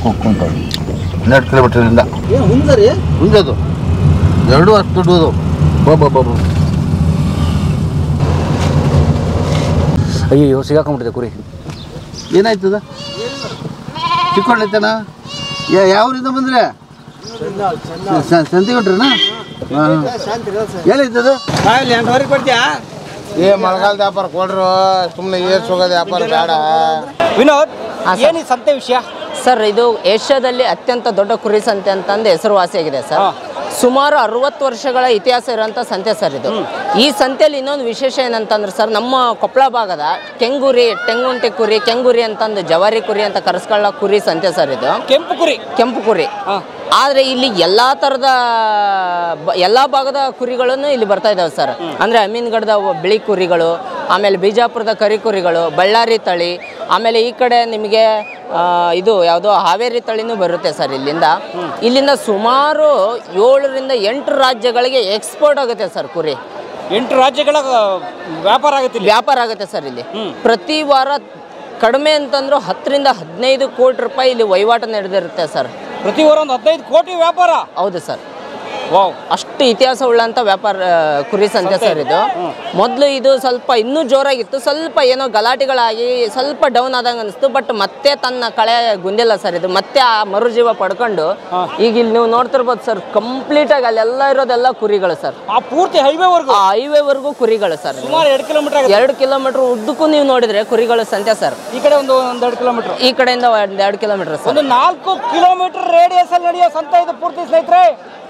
ಕುಂತ ಹನ್ನೆರಡು ಕಿಲೋಮೀಟ್ರಿಂದ ಏನು ಹುಂದರಿ ಮುಂದೆ ಅದು ಎರಡು ಅಷ್ಟು ದೊಡ್ಡದು ಬಾಬಾ ಬಾಬಾ ಅಯ್ಯೋ ಸಿಗಾಕೊಂಡ್ಬಿಟ್ಟಿದೆ ಕುರಿ ಏನಾಯ್ತದ ಚಿಕ್ಕೊಂಡೈತನ ಯಾವ್ರಿಂದ ಬಂದ್ರೆ ಸಂತಿಗೊಂಡ್ರನ ಏನೈತದ ಎಂಟುವರೆಗೆ ಕೊಡ್ತೀಯಾ ಏ ಮಳೆಗಾಲದ ವ್ಯಾಪಾರ ಕೊಡ್ರು ಸುಮ್ಮನೆ ಏರ್ಸ್ ಹೋಗೋದು ವ್ಯಾಪಾರ ಬೇಡ ವಿನೋದ್ ಹಾಂ, ಸರ್. ಏನು ಈ ಸಂತೆ ವಿಷಯ ಸರ್ ಇದು ಏಷ್ಯಾದಲ್ಲಿ ಅತ್ಯಂತ ದೊಡ್ಡ ಕುರಿ ಸಂತೆ ಅಂತಂದು ಹೆಸರುವಾಸಿಯಾಗಿದೆ ಸರ್ ಸುಮಾರು ಅರವತ್ತು ವರ್ಷಗಳ ಇತಿಹಾಸ ಇರುವಂಥ ಸಂತೆ ಸರ್ ಇದು ಈ ಸಂತೆಯಲ್ಲಿ ಇನ್ನೊಂದು ವಿಶೇಷ ಏನಂತಂದ್ರೆ ಸರ್ ನಮ್ಮ ಕೊಪ್ಪಳ ಭಾಗದ ಕೆಂಗುರಿ ಟೆಂಗುಂಟೆ ಕುರಿ ಕೆಂಗುರಿ ಅಂತಂದು ಜವಾರಿ ಕುರಿ ಅಂತ ಕರೆಸ್ಕೊಳ್ಳೋ ಕುರಿ ಸಂತೆ ಸರ್ ಇದು ಕೆಂಪು ಕುರಿ ಕೆಂಪು ಕುರಿ ಆದರೆ ಇಲ್ಲಿ ಎಲ್ಲ ಥರದ ಬ- ಎಲ್ಲ ಭಾಗದ ಕುರಿಗಳನ್ನು ಇಲ್ಲಿ ಬರ್ತಾ ಇದ್ದಾವೆ ಸರ್ ಅಂದರೆ ಅಮೀನ್ಗಢದ ವ- ಬಿಳಿ ಕುರಿಗಳು ಆಮೇಲೆ ಬಿಜಾಪುರದ ಕರಿ ಕುರಿಗಳು ಬಳ್ಳಾರಿ ತಳಿ ಆಮೇಲೆ ಈ ಕಡೆ ನಿಮಗೆ ಆ, ಇದು ಯಾವುದೋ ಹಾವೇರಿ ತಳಿನೂ ಬರುತ್ತೆ ಸರ್ ಇಲ್ಲಿಂದ ಇಲ್ಲಿಂದ ಸುಮಾರು ಏಳರಿಂದ ಎಂಟು ರಾಜ್ಯಗಳಿಗೆ ಎಕ್ಸ್ಪೋರ್ಟ್ ಆಗುತ್ತೆ ಸರ್ ಕುರಿ ಎಂಟು ರಾಜ್ಯಗಳ ಆ, ವ್ಯಾಪಾರ ಆಗುತ್ತೆ ಇಲ್ಲಿ. ವ್ಯಾಪಾರ ಆಗುತ್ತೆ ಸರ್ ಇಲ್ಲಿ ಪ್ರತಿ ವಾರ ಕಡಿಮೆ ಅಂತಂದ್ರೂ ಹತ್ತರಿಂದ ಹದಿನೈದು ಕೋಟಿ ರೂಪಾಯಿ ಇಲ್ಲಿ ವಹಿವಾಟು ನಡೆದಿರುತ್ತೆ ಸರ್ ಪ್ರತಿ ವಾರ ಒಂದು ಹದಿನೈದು ಕೋಟಿ ವ್ಯಾಪಾರ ಹೌದು ಸರ್ ವಾವ್ ಅಷ್ಟು ಇತಿಹಾಸ ಉಳ್ಳಂತ ವ್ಯಾಪಾರ ಆ, ಕುರಿ ಸಂತೆ ಸರ್ ಇದು ಮೊದಲು ಇದು ಸ್ವಲ್ಪ ಇನ್ನೂ ಜೋರಾಗಿತ್ತು ಸ್ವಲ್ಪ ಏನೋ ಗಲಾಟೆಗಳಾಗಿ ಸ್ವಲ್ಪ ಡೌನ್ ಆದಂಗೆ ಅನಿಸ್ತು ಬಟ್ ಮತ್ತೆ ತನ್ನ ಕಳೆ ಗುಂದಿಲ್ಲ ಸರ್ ಇದು ಮತ್ತೆ ಆ ಮರುಜೀವ ಪಡ್ಕೊಂಡು ಈಗ ಇಲ್ಲಿ ನೀವು ನೋಡ್ತಿರ್ಬೋದು ಸರ್ ಕಂಪ್ಲೀಟ್ ಆಗಿ ಅಲ್ಲೆಲ್ಲ ಇರೋದೆಲ್ಲ ಕುರಿಗಳು ಸರ್ ಆ ಪೂರ್ತಿ ಹೈವೇವರೆಗೂ ಆ ಹೈವೇವರೆಗೂ ಕುರಿಗಳು ಸರ್ ಸುಮಾರು ಎರಡು ಕಿಲೋಮೀಟರ್ ಆಗುತ್ತೆ ಎರಡು ಕಿಲೋಮೀಟರ್ ಉದ್ದಕ್ಕೂ ನೀವು ನೋಡಿದ್ರೆ ಕುರಿಗಳು ಸಂತೆ ಸರ್ ಈ ಕಡೆ ಒಂದು ಒಂದು ಎರಡು ಕಿಲೋಮೀಟರ್ ಈ ಕಡೆಯಿಂದ ಒಂದು ಎರಡು ಕಿಲೋಮೀಟರ್ ಸರ್ ಒಂದು ನಾಲ್ಕು ಕಿಲೋಮೀಟರ್ ರೇಡಿಯಸ್ ಅಲ್ಲಿ ನಡೆಯೋ ಸಂತೆ ಇದು ಪೂರ್ತಿ ಸ್ನೇಹಿತರೆ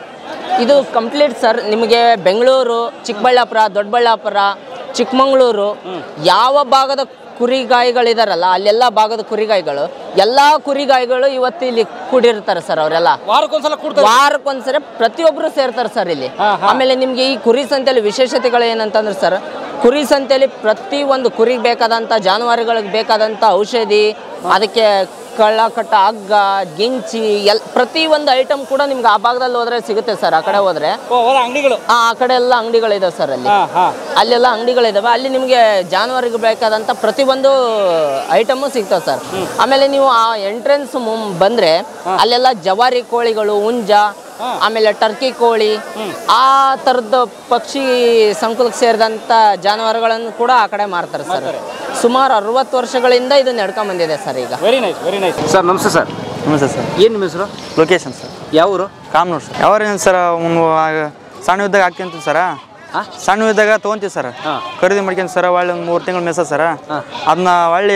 ಇದು ಕಂಪ್ಲೀಟ್ ಸರ್ ನಿಮಗೆ ಬೆಂಗಳೂರು ಚಿಕ್ಕಬಳ್ಳಾಪುರ ದೊಡ್ಡಬಳ್ಳಾಪುರ ಚಿಕ್ಕಮಗಳೂರು ಯಾವ ಭಾಗದ ಕುರಿಗಾಯಿಗಳಿದಾರಲ್ಲ ಅಲ್ಲೆಲ್ಲ ಭಾಗದ ಕುರಿಗಾಯಿಗಳು ಎಲ್ಲ ಕುರಿಗಾಯಿಗಳು ಇವತ್ತು ಇಲ್ಲಿ ಕೂಡಿರ್ತಾರೆ ಸರ್ ಅವರೆಲ್ಲ ವಾರಕ್ಕೊಂದ್ಸಲ ಕೊಡ್ತಾರೆ ವಾರಕ್ಕೊಂದ್ಸರಿ ಪ್ರತಿಯೊಬ್ಬರು ಸೇರ್ತಾರೆ ಸರ್ ಇಲ್ಲಿ ಆಮೇಲೆ ನಿಮ್ಗೆ ಈ ಕುರಿ ಸಂತೆಯಲ್ಲಿ ವಿಶೇಷತೆಗಳು ಏನಂತಂದ್ರೆ ಸರ್ ಕುರಿ ಸಂತೆಯಲ್ಲಿ ಪ್ರತಿ ಒಂದು ಕುರಿಗೆ ಬೇಕಾದಂಥ ಜಾನುವಾರುಗಳಿಗೆ ಬೇಕಾದಂಥ ಔಷಧಿ ಅದಕ್ಕೆ ಕಳ್ಳ ಕಟ್ಟ ಹಗ್ಗ ಗಿಂಚಿ ಎಲ್ ಪ್ರತಿ ಒಂದು ಐಟಮ್ ಕೂಡ ನಿಮ್ಗೆ ಆ ಭಾಗದಲ್ಲಿ ಹೋದ್ರೆ ಸಿಗುತ್ತೆ ಸರ್ ಆ ಕಡೆ ಹೋದ್ರೆ ಓ ಹೊರ ಅಂಗಡಿಗಳು ಆ ಆ ಕಡೆ ಎಲ್ಲ ಅಂಗಡಿಗಳಿದಾವೆ ಸರ್ ಅಲ್ಲಿ ಹಾ ಹಾ ಅಲ್ಲೆಲ್ಲ ಅಂಗಡಿಗಳಿದಾವೆ ಅಲ್ಲಿ ನಿಮಗೆ ಜಾನುವಾರಿಗೆ ಬೇಕಾದಂಥ ಪ್ರತಿಯೊಂದು ಐಟಮು ಸಿಗ್ತಾವೆ ಸರ್ ಆಮೇಲೆ ನೀವು ಆ ಎಂಟ್ರೆನ್ಸ್ ಬಂದ್ರೆ ಅಲ್ಲೆಲ್ಲ ಜವಾರಿ ಕೋಳಿಗಳು ಹುಂಜ ಆಮೇಲೆ ಟರ್ಕಿ ಕೋಳಿ ಆ ಥರದ ಪಕ್ಷಿ ಸಂಕುಲಕ್ಕೆ ಸೇರಿದಂಥ ಜಾನುವಾರುಗಳನ್ನು ಕೂಡ ಆ ಕಡೆ ಮಾರ್ತಾರೆ ಸರ್ ಸುಮಾರು ಅರವತ್ತು ವರ್ಷಗಳಿಂದ ಇದು ನಡ್ಕೊಂಡ್ ಬಂದಿದೆ ಸರ್ ಈಗ very nice very nice sir ನಮಸ್ತೆ ಸರ್ ನಮಸ್ತೆ ಸರ್ ಏನು ನಿಮ್ಮ ಹೆಸರು ಲೊಕೇಶನ್ ಸರ್ ಯಾವ ಊರು ಕಾಮ್ನೂರು ಸರ್ ಯಾವ್ರೇನು ಸರ್ ಒಂದು ಆಗ ಸಣ್ಣ ಇದ್ದಾಗ ಹಾಕ್ಯಂತೀವಿ ಸರ ಸಣ್ಣ ಇದ್ದಾಗ ತೊಗೊಂತೀವಿ ಸರ್ ಖರೀದಿ ಮಾಡ್ಕೊಂತ ಸರ್ ಒಳ್ಳೆ ಒಂದು ಮೂರು ತಿಂಗಳು ಮೆಸ ಸರ ಅದನ್ನ ಒಳ್ಳೆ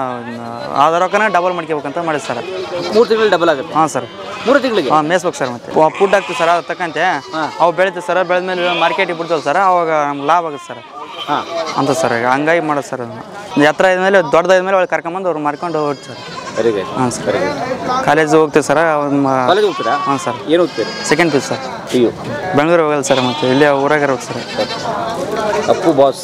ಅದ ರೊಕ್ಕನ ಡಬಲ್ ಮಾಡ್ಕೋಬೇಕಂತ ಮಾಡಿ ಸರ್ ಮೂರು ತಿಂಗಳು ಡಬಲ್ ಆಗುತ್ತೆ ಹಾಂ ಸರ್ ಮೂರು ತಿಂಗಳಿಗೆ ಹಾಂ ಮೇಸ್ಬೇಕು ಸರ್ ಮತ್ತೆ ಫುಡ್ ಹಾಕ್ತೀವಿ ಸರ್ ಅದು ತಕ್ಕಂತೆ ಅವು ಬೆಳಿತೀವಿ ಸರ್ ಬೆಳೆದ್ಮೇಲೆ ಮಾರ್ಕೆಟಿಗೆ ಬಿಡ್ತೀವಲ್ಲ ಸರ್ ಅವಾಗ ನಮ್ಗೆ ಲಾಭ ಆಗುತ್ತೆ ಸರ್ ಹಾಂ ಅಂತ ಸರ್ ಈಗ ಹಂಗಾಗಿ ಮಾಡೋದು ಸರ್ ಅದನ್ನ ಎತ್ತರ ಇದ್ಮೇಲೆ ದೊಡ್ಡದಾದ್ಮೇಲೆ ಒಳಗೆ ಕರ್ಕೊಂಬಂದು ಅವ್ರು ಮಾರ್ಕೊಂಡು ಹೋಗ್ತೀವಿ ಸರ್ ವೆರಿ ಗುಡ್ ಹಾಂ ಸರ್ ಕಾಲೇಜ್ ಹೋಗ್ತೀವಿ ಸರ್ ಕಾಲೇಜ್ ಹೋಗ್ತೀರಾ ಹಾಂ ಸರ್ ಏನು ಹೋಗ್ತೀರಿ ಸೆಕೆಂಡ್ ಪಿ ಸರ್ ಅಯ್ಯೋ ಬೆಂಗಳೂರು ಹೋಗಲ್ಲ ಸರ್ ಮತ್ತೆ ಇಲ್ಲೇ ಊರಾಗ ಇರ್ಬೇಕು ಸರ್ ಅಪ್ಪು ಬಾಸ್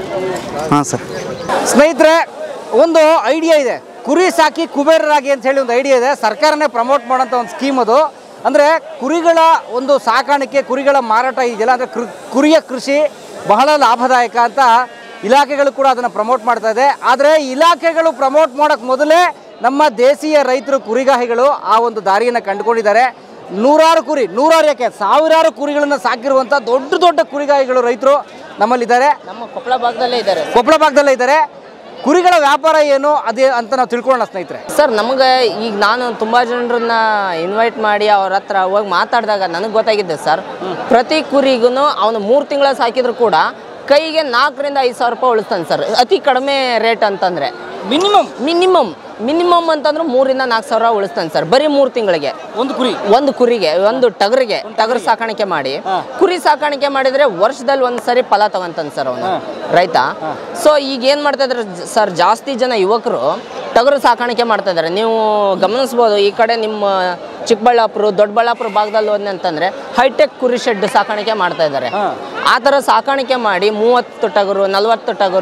ಹಾಂ ಸರ್ ಸ್ನೇಹಿತರೆ ಒಂದು ಐಡಿಯಾ ಇದೆ ಕುರಿ ಸಾಕಿ ಕುಬೇರರಾಗಿ ಅಂತ ಹೇಳಿ ಒಂದು ಐಡಿಯಾ ಇದೆ ಸರ್ಕಾರನೇ ಪ್ರಮೋಟ್ ಮಾಡೋಂಥ ಒಂದು ಸ್ಕೀಮ್ ಅದು ಅಂದರೆ ಕುರಿಗಳ ಒಂದು ಸಾಕಾಣಿಕೆ ಕುರಿಗಳ ಮಾರಾಟ ಇದೆಯಲ್ಲ ಅಂದರೆ ಕೃ ಕುರಿಯ ಕೃಷಿ ಬಹಳ ಲಾಭದಾಯಕ ಅಂತ ಇಲಾಖೆಗಳು ಕೂಡ ಅದನ್ನು ಪ್ರಮೋಟ್ ಮಾಡ್ತಾ ಇದೆ ಆದರೆ ಇಲಾಖೆಗಳು ಪ್ರಮೋಟ್ ಮಾಡೋಕ್ಕೆ ಮೊದಲೇ ನಮ್ಮ ದೇಶೀಯ ರೈತರು ಕುರಿಗಾಹಿಗಳು ಆ ಒಂದು ದಾರಿಯನ್ನು ಕಂಡುಕೊಂಡಿದ್ದಾರೆ ನೂರಾರು ಕುರಿ ನೂರಾರು ಯಾಕೆ ಸಾವಿರಾರು ಕುರಿಗಳನ್ನು ಸಾಕಿರುವಂಥ ದೊಡ್ಡ ದೊಡ್ಡ ಕುರಿಗಾಹಿಗಳು ರೈತರು ನಮ್ಮಲ್ಲಿದ್ದಾರೆ ನಮ್ಮ ಕೊಪ್ಪಳ ಭಾಗದಲ್ಲೇ ಇದ್ದಾರೆ ಕೊಪ್ಪಳ ಭಾಗದಲ್ಲೇ ಇದ್ದಾರೆ ಕುರಿಗಳ ವ್ಯಾಪಾರ ಏನು ಅದೇ ಅಂತ ನಾವು ತಿಳ್ಕೊಳ್ಳೋಣ ಸ್ನೇಹಿತರೆ ಸರ್ ನಮಗೆ ಈಗ ನಾನು ತುಂಬ ಜನರನ್ನ ಇನ್ವೈಟ್ ಮಾಡಿ ಅವ್ರ ಹತ್ರ ಹೋಗಿ ಮಾತಾಡಿದಾಗ ನನಗೆ ಗೊತ್ತಾಗಿದೆ ಸರ್ ಪ್ರತಿ ಕುರಿಗೂ ಅವನು ಮೂರು ತಿಂಗಳ ಸಾಕಿದ್ರು ಕೂಡ ಕೈಗೆ ನಾಲ್ಕರಿಂದ ಐದು ಸಾವಿರ ರೂಪಾಯಿ ಉಳಿಸ್ತಾನೆ ಸರ್ ಅತಿ ಕಡಿಮೆ ರೇಟ್ ಅಂತಂದರೆ ಮಿನಿಮಮ್ ಮಿನಿಮಮ್ ಮಿನಿಮಮ್ ಅಂತಂದ್ರೆ ಮೂರಿಂದ ನಾಲ್ಕು ಸಾವಿರ ಉಳಿಸ್ತಾನೆ ಸರ್ ಬರೀ ಮೂರು ತಿಂಗಳಿಗೆ ಒಂದು ಕುರಿ ಒಂದು ಕುರಿಗೆ ಒಂದು ಟಗರಿಗೆ ಟಗರು ಸಾಕಾಣಿಕೆ ಮಾಡಿ ಕುರಿ ಸಾಕಾಣಿಕೆ ಮಾಡಿದ್ರೆ ವರ್ಷದಲ್ಲಿ ಒಂದು ಸರಿ ಫಲ ತಗೊಂತಾನೆ ಸರ್ ಅವನು ರೈತ ಸೊ ಈಗ ಏನು ಮಾಡ್ತಾ ಇದಾರೆ ಜ- ಸರ್ ಜಾಸ್ತಿ ಜನ ಯುವಕರು ಟಗರು ಸಾಕಾಣಿಕೆ ಮಾಡ್ತಾ ಇದ್ದಾರೆ ನೀವು ಗಮನಿಸ್ಬೋದು ಈ ಕಡೆ ನಿಮ್ಮ ಚಿಕ್ಕಬಳ್ಳಾಪುರ ದೊಡ್ಡಬಳ್ಳಾಪುರ ಭಾಗದಲ್ಲಿ ಹೋದ್ನೆ ಅಂತಂದ್ರೆ ಹೈಟೆಕ್ ಕುರಿ ಶೆಡ್ ಸಾಕಾಣಿಕೆ ಮಾಡ್ತಾ ಇದ್ದಾರೆ ಆ ಥರ ಸಾಕಾಣಿಕೆ ಮಾಡಿ ಮೂವತ್ತು ಟಗರು ನಲವತ್ತು ಟಗರು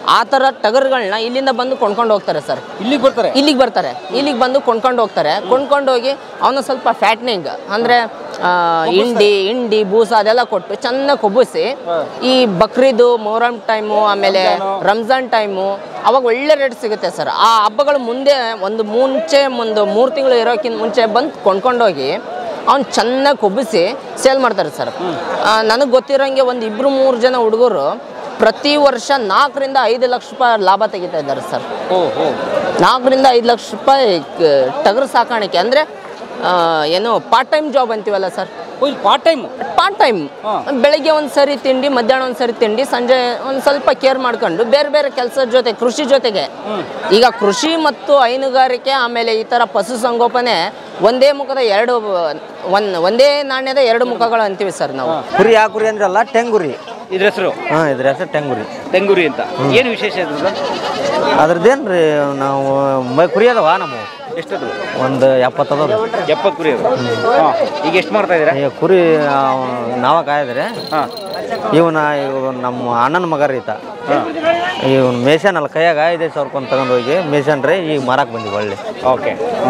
ಆ ಥರ ಟಗರುಗಳನ್ನ ಇಲ್ಲಿಂದ ಬಂದು ಕೊಂಡ್ಕೊಂಡು ಹೋಗ್ತಾರೆ ಸರ್ ಇಲ್ಲಿಗೆ ಬರ್ತಾರೆ ಇಲ್ಲಿಗೆ ಬರ್ತಾರೆ ಇಲ್ಲಿಗೆ ಬಂದು ಕೊಂಡ್ಕೊಂಡು ಹೋಗ್ತಾರೆ ಕೊಂಡ್ಕೊಂಡು ಹೋಗಿ ಅವನ ಸ್ವಲ್ಪ ಫ್ಯಾಟ್ನಿಂಗ್ ಅಂದರೆ ಇಂಡಿ ಇಂಡಿ ಬೂಸ ಅದೆಲ್ಲ ಕೊಟ್ಟು ಚೆನ್ನಾಗಿ ಕೊಬ್ಬಿಸಿ ಈ ಬಕ್ರೀದು ಮೊಹರಂ ಟೈಮು ಆಮೇಲೆ ರಂಜಾನ್ ಟೈಮು ಅವಾಗ ಒಳ್ಳೆ ರೇಟ್ ಸಿಗುತ್ತೆ ಸರ್ ಆ ಹಬ್ಬಗಳು ಮುಂದೆ ಒಂದು ಮುಂಚೆ ಒಂದು ಮೂರು ತಿಂಗಳು ಇರೋಕ್ಕಿಂತ ಮುಂಚೆ ಬಂದು ಕೊಂಡ್ಕೊಂಡೋಗಿ ಅವ್ನು ಚೆನ್ನಾಗಿ ಕೊಬ್ಬಿಸಿ ಸೇಲ್ ಮಾಡ್ತಾರೆ ಸರ್ ನನಗೆ ಗೊತ್ತಿರೋಂಗೆ ಒಂದು ಇಬ್ಬರು ಮೂರು ಜನ ಹುಡುಗರು ಪ್ರತಿ ವರ್ಷ ನಾಲ್ಕರಿಂದ ಐದು ಲಕ್ಷ ರೂಪಾಯಿ ಲಾಭ ತೆಗಿತಾ ಇದ್ದಾರೆ ಸರ್ ನಾಲ್ಕರಿಂದ ಐದು ಲಕ್ಷ ರೂಪಾಯಿ ಕ- ಟಗರು ಸಾಕಾಣಿಕೆ ಅಂದರೆ ಏನು ಪಾರ್ಟ್ ಟೈಮ್ ಜಾಬ್ ಅಂತೀವಲ್ಲ sir part time part time ಬೆಳಗ್ಗೆ ಒಂದು ಸರಿ ತಿಂಡಿ ಮಧ್ಯಾಹ್ನ ಒಂದು ಸರಿ ತಿಂಡಿ ಸಂಜೆ ಒಂದು ಸ್ವಲ್ಪ ಕೇರ್ ಮಾಡ್ಕೊಂಡು ಬೇರೆ ಬೇರೆ ಕೆಲಸದ ಜೊತೆ ಕೃಷಿ ಜೊತೆಗೆ ಈಗ ಕೃಷಿ ಮತ್ತು ಹೈನುಗಾರಿಕೆ ಆಮೇಲೆ ಈ ಥರ ಪಶುಸಂಗೋಪನೆ ಒಂದೇ ಮುಖದ ಎರಡು ಒಂದ್ ಒಂದೇ ನಾಣ್ಯದ ಎರಡು ಮುಖಗಳು ಅಂತೀವಿ ಸರ್ ನಾವು ಕುರಿ ಯಾವ ಕುರಿ ಅಂದ್ರಲ್ಲ ಟೆಂಗುರಿ ಇದ್ರ ಹೆಸರು ಹಾಂ ಇದ್ರ ಹೆಸರು ಟೆಂಗುರಿ ತೆಂಗೂರಿ ಅಂತ ಏನು ವಿಶೇಷ ಇದ್ರದ್ದು ಅದ್ರದ್ದೇನ್ರಿ ನಾವು ಮ- ಕುರಿ ಅದಾವ ನಮ್ಮ ಎಷ್ಟದು ಒಂದು ಎಪ್ಪತ್ತು ಅದಾವ ಎಪ್ಪತ್ತು ಕುರಿ ಅದು ಹಾಂ ಈಗ ಎಷ್ಟು ಮಾಡ್ತಾ ಇದ್ದೀರಾ ಈಗ ಕುರಿ ಆ, ನಾವ ಕಾಯದ್ರಿ ಹಾಂ ಇವನ ಇವ್ ನಮ್ಮ ಅಣ್ಣನ ಮಗ ರೀ ಈತ ಇವನ್ ಮೇಷನ್ ಅಲ್ಲ ಕೈಯಾಗ ಐದೈದು ಸಾವಿರ ಕೊಂಡ್ ತಗೊಂಡ್ ಹೋಗಿ ಮೇಷನ್ ರೀ ಈಗ ಮಾರಕ್ ಬಂದಿವಿ ಒಳ್ಳೆ ಓಕೆ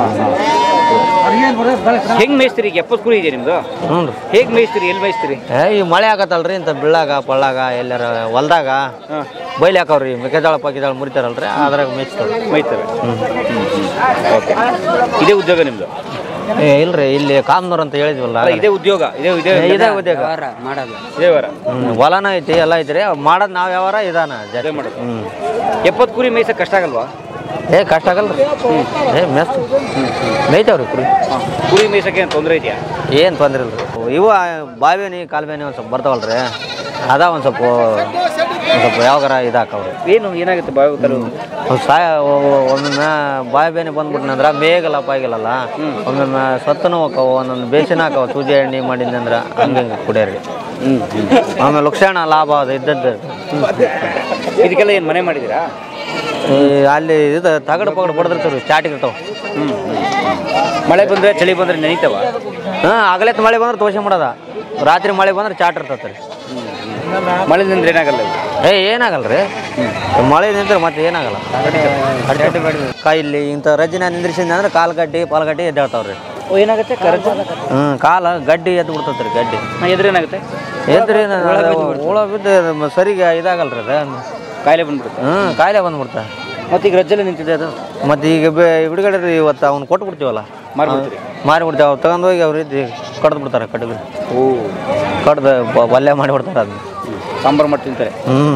ಹೆಂಗ್ ಮೇಯ್ಸ್ತೀರಿ ಈಗ ಎಪ್ಪತ್ತು ಕುರಿ ಇದೆ ನಿಮ್ದು ಹ್ಞೂ ರೀ ಹೇಗ್ ಮೇಯ್ಸ್ತೀರಿ ಎಲ್ಲಿ ಮೇಯ್ಸ್ತೀರಿ ಏ ಈ ಮಳೆ ಆಗತ್ತಲ್ರಿ ಇಂಥ ಬೀಳಾಗ ಪಳ್ಳಾಗ ಎಲ್ಲಾರ ಹೊಲ್ದಾಗ ಬೈಲಿ ಹಾಕವ್ರಿ ಮೆಕ್ಕೆಜೋಳ ಪಕ್ಕೆಜೋಳ ಮುರಿತಾರಲ್ರಿ ಅದ್ರಾಗ ಮೇಯಿಸ್ತಾವ್ರಿ ಮೇಯ್ತವೆ ಓಕೆ ಇದೇ ಉದ್ಯೋಗ ನಿಮ್ದು ಏ ಇಲ್ರಿ ಇಲ್ಲಿ ಕಾಮ್ನೂರ್ ಅಂತ ಹೇಳಿದ್ವಲ್ಲ ಅಲ್ಲ, ಇದೇ ಉದ್ಯೋಗ ಇದೇ ಇದೇ ಏ, ಇದೇ ಉದ್ಯೋಗ ಇದೇ ವಾರ ಹ್ಮ್, ಹೊಲನೂ ಐತಿ ಎಲ್ಲ ಐತ್ರಿ ಮಾಡೋದು ನಾವ್ ಯಾವಾರ ಇದಾನ ಜಾಸ್ತಿ ಮಾಡೋದು. ಹ್ಮ್ ಎಪ್ಪತ್ತು ಕುರಿ ಮೇಯ್ಸಕ್ ಕಷ್ಟ ಆಗಲ್ವಾ ಏ ಕಷ್ಟ ಆಗಲ್ರಿ ಏ ಮೆಸ್ ಮೇಯ್ತಾವ್ರಿ ಕುರಿ ಕುರಿ ಮೇಯ್ಸಕ್ಕೆ ಏನು ತೊಂದರೆ ಇದೆಯಾ ಏನು ತೊಂದ್ರೆ ಇಲ್ರಿ ಇವು ಬಾವಿನಿ ಕಾಲುಬೇನಿ ಒಂದು ಸ್ವಲ್ಪ ಬರ್ತಾವಲ್ರಿ ಅದ ಒಂದು ಸ್ವಲ್ಪ ಒಂದ್ ಸ್ವಲ್ಪ ಯಾವಾಗಾರ ಇದಾಕವ್ರಿ ಏನು ಏನಾಗುತ್ತೆ ಬಾವಿ ಕರು ಒಂದು ಸಾಯ ಒಮ್ಮೊಮ್ಮೆ ಬಾವಿ ಬೇನೆ ಬಂದ್ಬಿಟ್ನಂದ್ರ ಬೇಗಲ್ಲ ಪಾಗಿಲ್ಲಲ್ಲ ಒಮ್ಮೊಮ್ಮೆ ಸತ್ತನು ಹೋಕವು ಒಂದೊಂದು ಬೇಸಿನ ಹಾಕವ ಸೂಜಿ ಎಣ್ಣೆ ಮಾಡಿದ್ನಂದ್ರ ಹಂಗೆ ಹಿಂಗೆ ಕುಡಿಯರಿ ಆಮೇಲೆ ಲಕ್ಷಣ ಲಾಭ ಅದು ಇದ್ದದ್ದು ಇದಕ್ಕೆಲ್ಲ ಏನು ಮನೆ ಮಾಡಿದ್ದೀರಾ ಈ ಅಲ್ಲಿ ಇದು ತಗಡು ಪಗಡು ಬಡದಿರ್ತಾವ್ರಿ ಚಾಟಿಗೆ ಇರ್ತಾವ ಮಳೆ ಬಂದ್ರೆ ಚಳಿ ಬಂದ್ರೆ ನೆನಿತಾವ ಹಾಂ ಆಗಲೆತ್ ಮಳೆ ಬಂದ್ರೆ ತೋಷೆ ಮಾಡೋದ ರಾತ್ರಿ ಮಳೆ ಬಂದ್ರೆ ಚಾಟ್ ಇರ್ತೈತೆ ರೀ ಮಳೆ ನಿಂದ್ರೆ ಏನಾಗಲ್ಲ ಇದು ಏ ಏನಾಗಲ್ರಿ ಮಳೆ ನಿಂತ್ರೆ ಮತ್ತೆ ಏನಾಗಲ್ಲ ಕಾಯಿಲ್ಲಿ ಇಂಥ ರಜ್ಜಿನ ನಿಂದ್ರಿಸಿದ ಅಂದ್ರೆ ಕಾಲು ಗಡ್ಡಿ ಪಾಲ್ಗಡ್ಡಿ ಎದ್ದೇಳ್ತಾವ್ರಿ ಏನಾಗುತ್ತೆ ಕರೆಕ್ಟ್ ಹ್ಞೂ ಕಾಲ ಗಡ್ಡಿ ಎದ್ದು ಬಿಡ್ತೈತೆ ರೀ ಗಡ್ಡಿ ಎದುರು ಏನಾಗುತ್ತೆ ಎದ್ರಿ ಹುಳ ಬಿದ್ದು ಅದು ಸರಿಗೆ ಇದಾಗಲ್ರಿ ಅದು ಕಾಯಿಲೆ ಬಂದ್ಬಿಡುತ್ತೆ ಹ್ಞೂ ಕಾಯಿಲೆ ಬಂದ್ಬಿಡ್ತ ಮತ್ತೆ ಈಗ ರಜ್ಜಲ್ಲಿ ನಿಂತಿದೆ ಅದು ಮತ್ತೆ ಈಗ ಬೆ ಬಿಡುಗಡೆ ರೀ ಇವತ್ತು ಅವ್ನು ಕೊಟ್ಟು ಬಿಡ್ತೀವಲ್ಲ ಮಾರ್ಬಿಡ್ತೀರಿ ಮಾರಿ ಬಿಡ್ತೀವಿ ಅವ್ರು ತಗೊಂಡು ಹೋಗಿ ಅವ್ರು ಇದ್ದು ಕಡ್ದು ಬಿಡ್ತಾರೆ ಕಟ್ಟಿಗೆ ಓ ಕಡ್ದು ಬ- ಪಲ್ಯ ಮಾಡಿಬಿಡ್ತಾರೆ ಅದನ್ನ ಸಾಂಬಾರು ಮಾಡಿ ತಿಂತಾರೆ ಹ್ಞೂ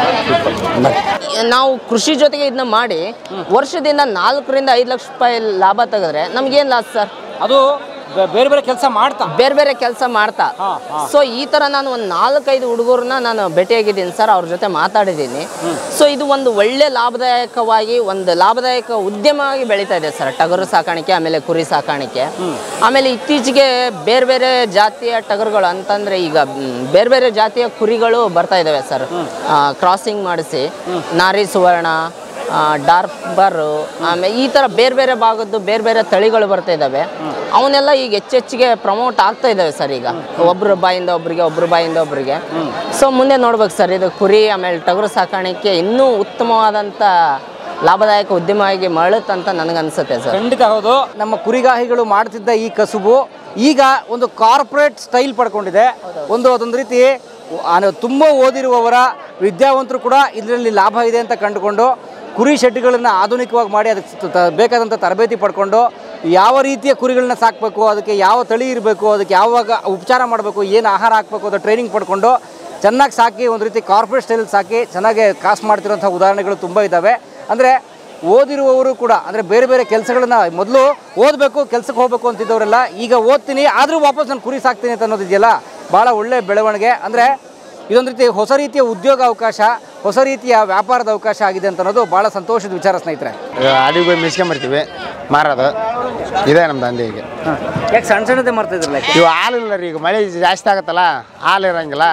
ನಾವು ಕೃಷಿ ಜೊತೆಗೆ ಇದನ್ನ ಮಾಡಿ ವರ್ಷದಿಂದ ನಾಲ್ಕರಿಂದ ಐದು ಲಕ್ಷ ರೂಪಾಯಿ ಲಾಭ ತೆಗೆದ್ರೆ ನಮ್ಗೇನು ಲಾಸ್ ಸರ್ ಅದು ಬೆ- ಬೇರೆ ಬೇರೆ ಕೆಲಸ ಮಾಡ್ತಾ ಬೇರೆ ಬೇರೆ ಕೆಲಸ ಮಾಡ್ತಾ ಸೊ ಈ ಥರ ನಾನು ಒಂದು ನಾಲ್ಕೈದು ಹುಡುಗರನ್ನ ನಾನು ಭೇಟಿಯಾಗಿದ್ದೀನಿ ಸರ್ ಅವ್ರ ಜೊತೆ ಮಾತಾಡಿದ್ದೀನಿ ಸೊ ಇದು ಒಂದು ಒಳ್ಳೆ ಲಾಭದಾಯಕವಾಗಿ ಒಂದು ಲಾಭದಾಯಕ ಉದ್ಯಮವಾಗಿ ಬೆಳೀತಾ ಇದೆ ಸರ್ ಟಗರು ಸಾಕಾಣಿಕೆ ಆಮೇಲೆ ಕುರಿ ಸಾಕಾಣಿಕೆ ಆಮೇಲೆ ಇತ್ತೀಚೆಗೆ ಬೇರೆ ಬೇರೆ ಜಾತಿಯ ಟಗರುಗಳು ಅಂತಂದ್ರೆ ಈಗ ಮ್, ಬೇರೆ ಬೇರೆ ಜಾತಿಯ ಕುರಿಗಳು ಬರ್ತಾ ಇದ್ದಾವೆ ಸರ್ ಕ್ರಾಸಿಂಗ್ ಮಾಡಿಸಿ ನಾರಿ ಸುವರ್ಣ ಡಾರ್ಬರು ಆಮೇಲೆ ಈ ಥರ ಬೇರೆ ಬೇರೆ ಭಾಗದ್ದು ಬೇರೆ ಬೇರೆ ತಳಿಗಳು ಬರ್ತಾ ಇದ್ದಾವೆ ಅವನ್ನೆಲ್ಲ ಈಗ ಹೆಚ್ಚೆಚ್ಚಿಗೆ ಪ್ರಮೋಟ್ ಆಗ್ತಾ ಇದ್ದಾವೆ ಸರ್ ಈಗ ಒಬ್ಬರ ಬಾಯಿಂದ ಒಬ್ಬರಿಗೆ ಒಬ್ಬರ ಬಾಯಿಂದ ಒಬ್ಬರಿಗೆ ಸೊ ಮುಂದೆ ನೋಡ್ಬೇಕು ಸರ್ ಇದು ಕುರಿ ಆಮೇಲೆ ಟಗರು ಸಾಕಾಣಿಕೆ ಇನ್ನೂ ಉತ್ತಮವಾದಂಥ ಲಾಭದಾಯಕ ಉದ್ಯಮವಾಗಿ ಮರಳುತ್ತಂತ ನನಗನ್ಸುತ್ತೆ ಸರ್ ಖಂಡಿತ ಹೌದು ನಮ್ಮ ಕುರಿಗಾಹಿಗಳು ಮಾಡ್ತಿದ್ದ ಈ ಕಸುಬು ಈಗ ಒಂದು ಕಾರ್ಪೊರೇಟ್ ಸ್ಟೈಲ್ ಪಡ್ಕೊಂಡಿದೆ ಒಂದು ಅದೊಂದು ರೀತಿ ಆ- ತುಂಬ ಓದಿರುವವರ ವಿದ್ಯಾವಂತರು ಕೂಡ ಇದರಲ್ಲಿ ಲಾಭ ಇದೆ ಅಂತ ಕಂಡುಕೊಂಡು ಕುರಿ ಶೆಡ್ಗಳನ್ನು ಆಧುನಿಕವಾಗಿ ಮಾಡಿ ಅದಕ್ಕೆ ತ- ತ- ಬೇಕಾದಂಥ ತರಬೇತಿ ಪಡ್ಕೊಂಡು ಯಾವ ರೀತಿಯ ಕುರಿಗಳನ್ನ ಸಾಕಬೇಕು ಅದಕ್ಕೆ ಯಾವ ತಳಿ ಇರಬೇಕು ಅದಕ್ಕೆ ಯಾವಾಗ ಉಪಚಾರ ಮಾಡಬೇಕು ಏನು ಆಹಾರ ಹಾಕಬೇಕು ಅದು ಟ್ರೈನಿಂಗ್ ಪಡ್ಕೊಂಡು ಚೆನ್ನಾಗಿ ಸಾಕಿ ಒಂದು ರೀತಿ ಕಾರ್ಪೊರೇಟ್ ಸ್ಟೈಲ್ ಸಾಕಿ ಚೆನ್ನಾಗಿ ಕಾಸು ಮಾಡ್ತಿರೋಂಥ ಉದಾಹರಣೆಗಳು ತುಂಬ ಇದ್ದಾವೆ ಅಂದರೆ ಓದಿರುವವರು ಕೂಡ ಅಂದರೆ ಬೇರೆ ಬೇರೆ ಕೆಲಸಗಳನ್ನ ಮೊದಲು ಓದಬೇಕು ಕೆಲಸಕ್ಕೆ ಹೋಗಬೇಕು ಅಂತಿದ್ದವರೆಲ್ಲ ಈಗ ಓದ್ತೀನಿ ಆದರೂ ವಾಪಸ್ ನಾನು ಕುರಿ ಸಾಕ್ತೀನಿ ಅಂತ ಅನ್ನೋದಿದೆಯಲ್ಲ ಭಾಳ ಒಳ್ಳೆ ಬೆಳವಣಿಗೆ ಅಂದರೆ ಇದೊಂದು ರೀತಿ ಹೊಸ ರೀತಿಯ ಉದ್ಯೋಗ ಅವಕಾಶ ಹೊಸ ರೀತಿಯ ವ್ಯಾಪಾರದ ಅವಕಾಶ ಆಗಿದೆ ಅಂತ ಅನ್ನೋದು ಭಾಳ ಸಂತೋಷದ ವಿಚಾರ ಸ್ನೇಹಿತರೆ ಅಡಿಗೆ ಹೋಗಿ ಮಿಸ್ಕೊಂಬರ್ತೀವಿ ಮಾರೋದು ಇದೇ ನಮ್ಮ ದಂಧೆ ಈಗ ಯಾಕೆ ಸಣ್ಣ ಸಣ್ಣದೇ ಮಾಡ್ತಾ ಇದ್ರಲ್ಲ ಇವು ಹಾಲು ಇಲ್ಲ ರೀ ಈಗ ಮಳೆ ಜಾಸ್ತಿ ಆಗತ್ತಲ್ಲ ಹಾಲು ಇರಂಗಿಲ್ಲ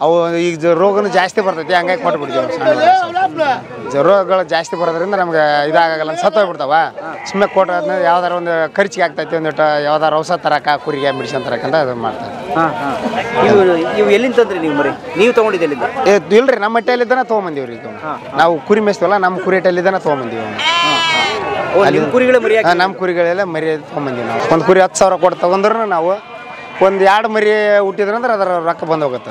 ಅವು ಈಗ ಜ- ರೋಗನು ಜಾಸ್ತಿ ಬರ್ತೈತಿ ಹಂಗಾಗಿ ಕೊಟ್ಬಿಡ್ತೀವಿ ಜ- ರೋಗಗಳು ಜಾಸ್ತಿ ಬರೋದ್ರಿಂದ ನಮ್ಗೆ ಇದಾಗಲ್ಲ ಅಂತ ಸತ್ತೋಗ್ಬಿಡ್ತಾವ ಸುಮ್ಮನೆ ಕೊಟ್ಟಾದ್ಮೇಲೆ ಯಾವ್ದಾರ ಒಂದು ಖರ್ಚಿಗೆ ಆಗ್ತೈತಿ ಒಂದಿಟ್ಟು ಯಾವ್ದಾರ ಔಷಧ ತರಕ ಕುರಿಗೆ ಮೆಡಿಸಿನ್ ತರಕಂತ ಅದು ಮಾಡ್ತಾರೆ ಹಾಂ ಹಾಂ ಇವು ಇವು ಎಲ್ಲಿಂದ ತಂದ್ರಿ ನೀವು ಮರಿ ನೀವು ತೊಗೊಂಡಿದ್ದು ಎಲ್ಲಿಂದ ಏ, ಇಲ್ರಿ ನಮ್ಮ ಹಟ್ಟಿಯಲ್ಲಿದ್ದಾನೆ ತೊಗೊಂಬಂದೀವಿ ರೀ ನಾವು ಕುರಿ ಮೇಯಿಸ್ತೀವಲ್ಲ ನಮ್ಮ ಕುರಿ ಹಟ್ಟಿಯಲ್ಲಿದ್ದಾನೆ ತೊಗೊಂಬಂದೀವಿ ಓ ನಿಮ್ಮ ಕುರಿಗಳ ಮರಿ ಹಾಕಿ ನಮ್ಮ ಕುರಿಗಳೆಲ್ಲ ಮರಿ ತೊಗೊಂಬಂದೀವಿ ನಾವು ಒಂದು ಕುರಿ ಹತ್ತು ಸಾವಿರ ಕೊಟ್ಟು ತಗೊಂಡ್ರು ನಾವು ಒಂದು ಎರಡು ಮರಿ ಹುಟ್ಟಿದ್ರಂದ್ರೆ ಅದರ ರೊಕ್ಕ ಬಂದು ಹೋಗುತ್ತೆ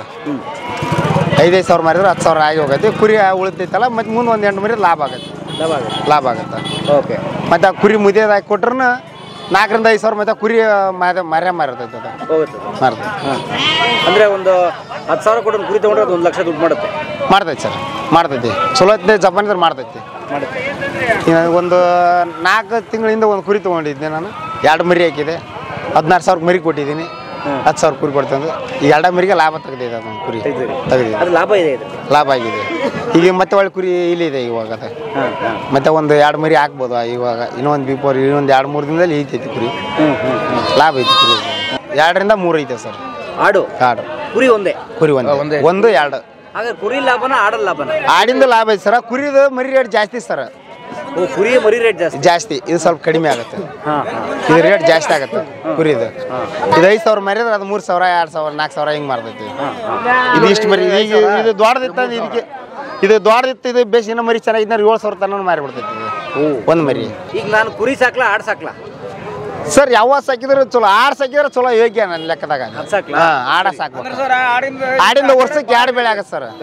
ಐದೈದು ಸಾವಿರ ಮಾರಿದ್ರೆ ಹತ್ತು ಸಾವಿರ ಆಗಿ ಹೋಗುತ್ತೆ ಕುರಿ ಉಳಿತೈತಲ್ಲ ಮತ್ತು ಮುಂದೆ ಒಂದು ಎಂಟು ಮರಿ ಲಾಭ ಆಗುತ್ತೆ ಲಾಭ ಆಗುತ್ತೆ ಓಕೆ ಮತ್ತು ಆ ಕುರಿ ಮುದಿಯೋದಾಗಿ ಕೊಟ್ರು ನಾಲ್ಕರಿಂದ ಐದು ಸಾವಿರ ಮತ್ತೆ ಕುರಿ ಮಾರ ಮರ್ಯ ಮಾರಿರ್ತೈತೆ ಅದು ಹೋಗುತ್ತೆ ಮಾರ್ತೈತೆ ಅಂದರೆ ಒಂದು ಹತ್ತು ಸಾವಿರ ಕೊಟ್ಟು ಒಂದು ಕುರಿ ತೊಗೊಂಡ್ರೆ ಅದು ಒಂದು ಲಕ್ಷ ದುಡ್ಡು ಮಾಡುತ್ತೆ ಮಾಡ್ತೈತೆ ಸರ್ ಮಾಡ್ತೈತಿ ಚಲೋ ಐತೆ ಜಪಾನಿದ್ರೆ ಮಾಡ್ತೈತಿ ಮಾಡುತ್ತೆ ಈಗ ಒಂದು ನಾಲ್ಕು ತಿಂಗಳಿಂದ ಒಂದು ಕುರಿ ತೊಗೊಂಡಿದ್ದೆ ನಾನು ಎರಡು ಮರಿ ಹಾಕಿದೆ ಹದಿನಾರು ಸಾವಿರ ಮರಿ ಕೊಟ್ಟಿದ್ದೀನಿ ಹತ್ತು ಸಾವಿರ ಕುರಿ ಕೊಡ್ತಂದು ಈ ಎರಡು ಮರಿಗೆ ಲಾಭ ತೆಗೆದಿದೆ ಅದೊಂದು ಕುರಿ ತೆಗೆದಿದೆ ಅದು ಲಾಭ ಇದೆ ಇದು ಲಾಭ ಆಗಿದೆ ಈಗ ಮತ್ತೆ ಒಳ್ಳೆ ಕುರಿ ಇಲ್ಲಿದೆ ಇವಾಗ ಅದು ಮತ್ತೆ ಒಂದು ಎರಡು ಮರಿ ಹಾಕ್ಬೋದು ಇವಾಗ ಇನ್ನೊಂದು ಬಿಫೋರ್ ಇನ್ನೊಂದು ಎರಡು ಮೂರು ದಿನದಲ್ಲಿ ಈತೈತಿ ಕುರಿ ಲಾಭ ಐತಿ ಕುರಿ ಎರಡರಿಂದ ಮೂರು ಐತೆ ಸರ್ ಆಡು ಆಡು ಕುರಿ ಒಂದೇ ಕುರಿ ಒಂದು ಒಂದು ಎರಡು ಹಾಗಾದ್ರೆ ಕುರಿ ಲಾಭನ ಆಡಲ್ ಲಾಭನ ಆಡಿಂದ ಲಾಭ ಐತೆ ಸರ್ ಕುರಿದು ಮರಿ ರೇಟ್ ಜಾಸ್ತಿ ಸರ್ ಓ ಕುರಿ ಮರಿ ರೇಟ್ ಜಾಸ್ತಿ ಜಾಸ್ತಿ ಇದು ಸ್ವಲ್ಪ ಕಡಿಮೆ ಆಗುತ್ತೆ ಹಾಂ ಹಾಂ ಇದು ರೇಟ್ ಜಾಸ್ತಿ ಆಗುತ್ತೆ ಕುರಿದು ಇದು ಐದು ಸಾವಿರ ಮರಿದ್ರೆ ಅದು ಮೂರು ಸಾವಿರ ಎರಡು ಸಾವಿರ ನಾಲ್ಕು ಸಾವಿರ ಹಿಂಗೆ ಮಾರ್ತೈತಿ ಇದು ಇಷ್ಟು ಮರಿ ಈಗ ಇದು ದೊಡ್ಡದಿತ್ತ ಇದಕ್ಕೆ ಇದು ದೊಡ್ಡದಿತ್ತು ಇದು ಬೇಸ್ ಇನ್ನೂ ಮರಿ ಚೆನ್ನಾಗಿದ್ದರೆ ಏಳು ಸಾವಿರ ತನಕ ಮಾರಿಬಿಡ್ತೈತಿ ಇದು ಒಂದು ಮರಿ ಈಗ ನಾನು ಕುರಿ ಸಾಕ್ಲಾ ಆಡ್ ಸಾಕ್ಲಾ ಸರ್ ಯಾವ ಸಾಕಿದ್ರೆ ಚಲೋ ಆಡ್ ಸಾಕಿದ್ರೆ ಚಲೋ ಯೋಗ್ಯ ನನ್ನ ಲೆಕ್ಕದಾಗ ಸಾಕ್ಲಾ? ಹಾಂ ಆಡ ಸಾಕ್ಬೇಕು ಆಡಿಂದ ವರ್ಷಕ್ಕೆ ಎರಡು ಬೆಳೆ ಆಗತ್ತೆ ಸರ್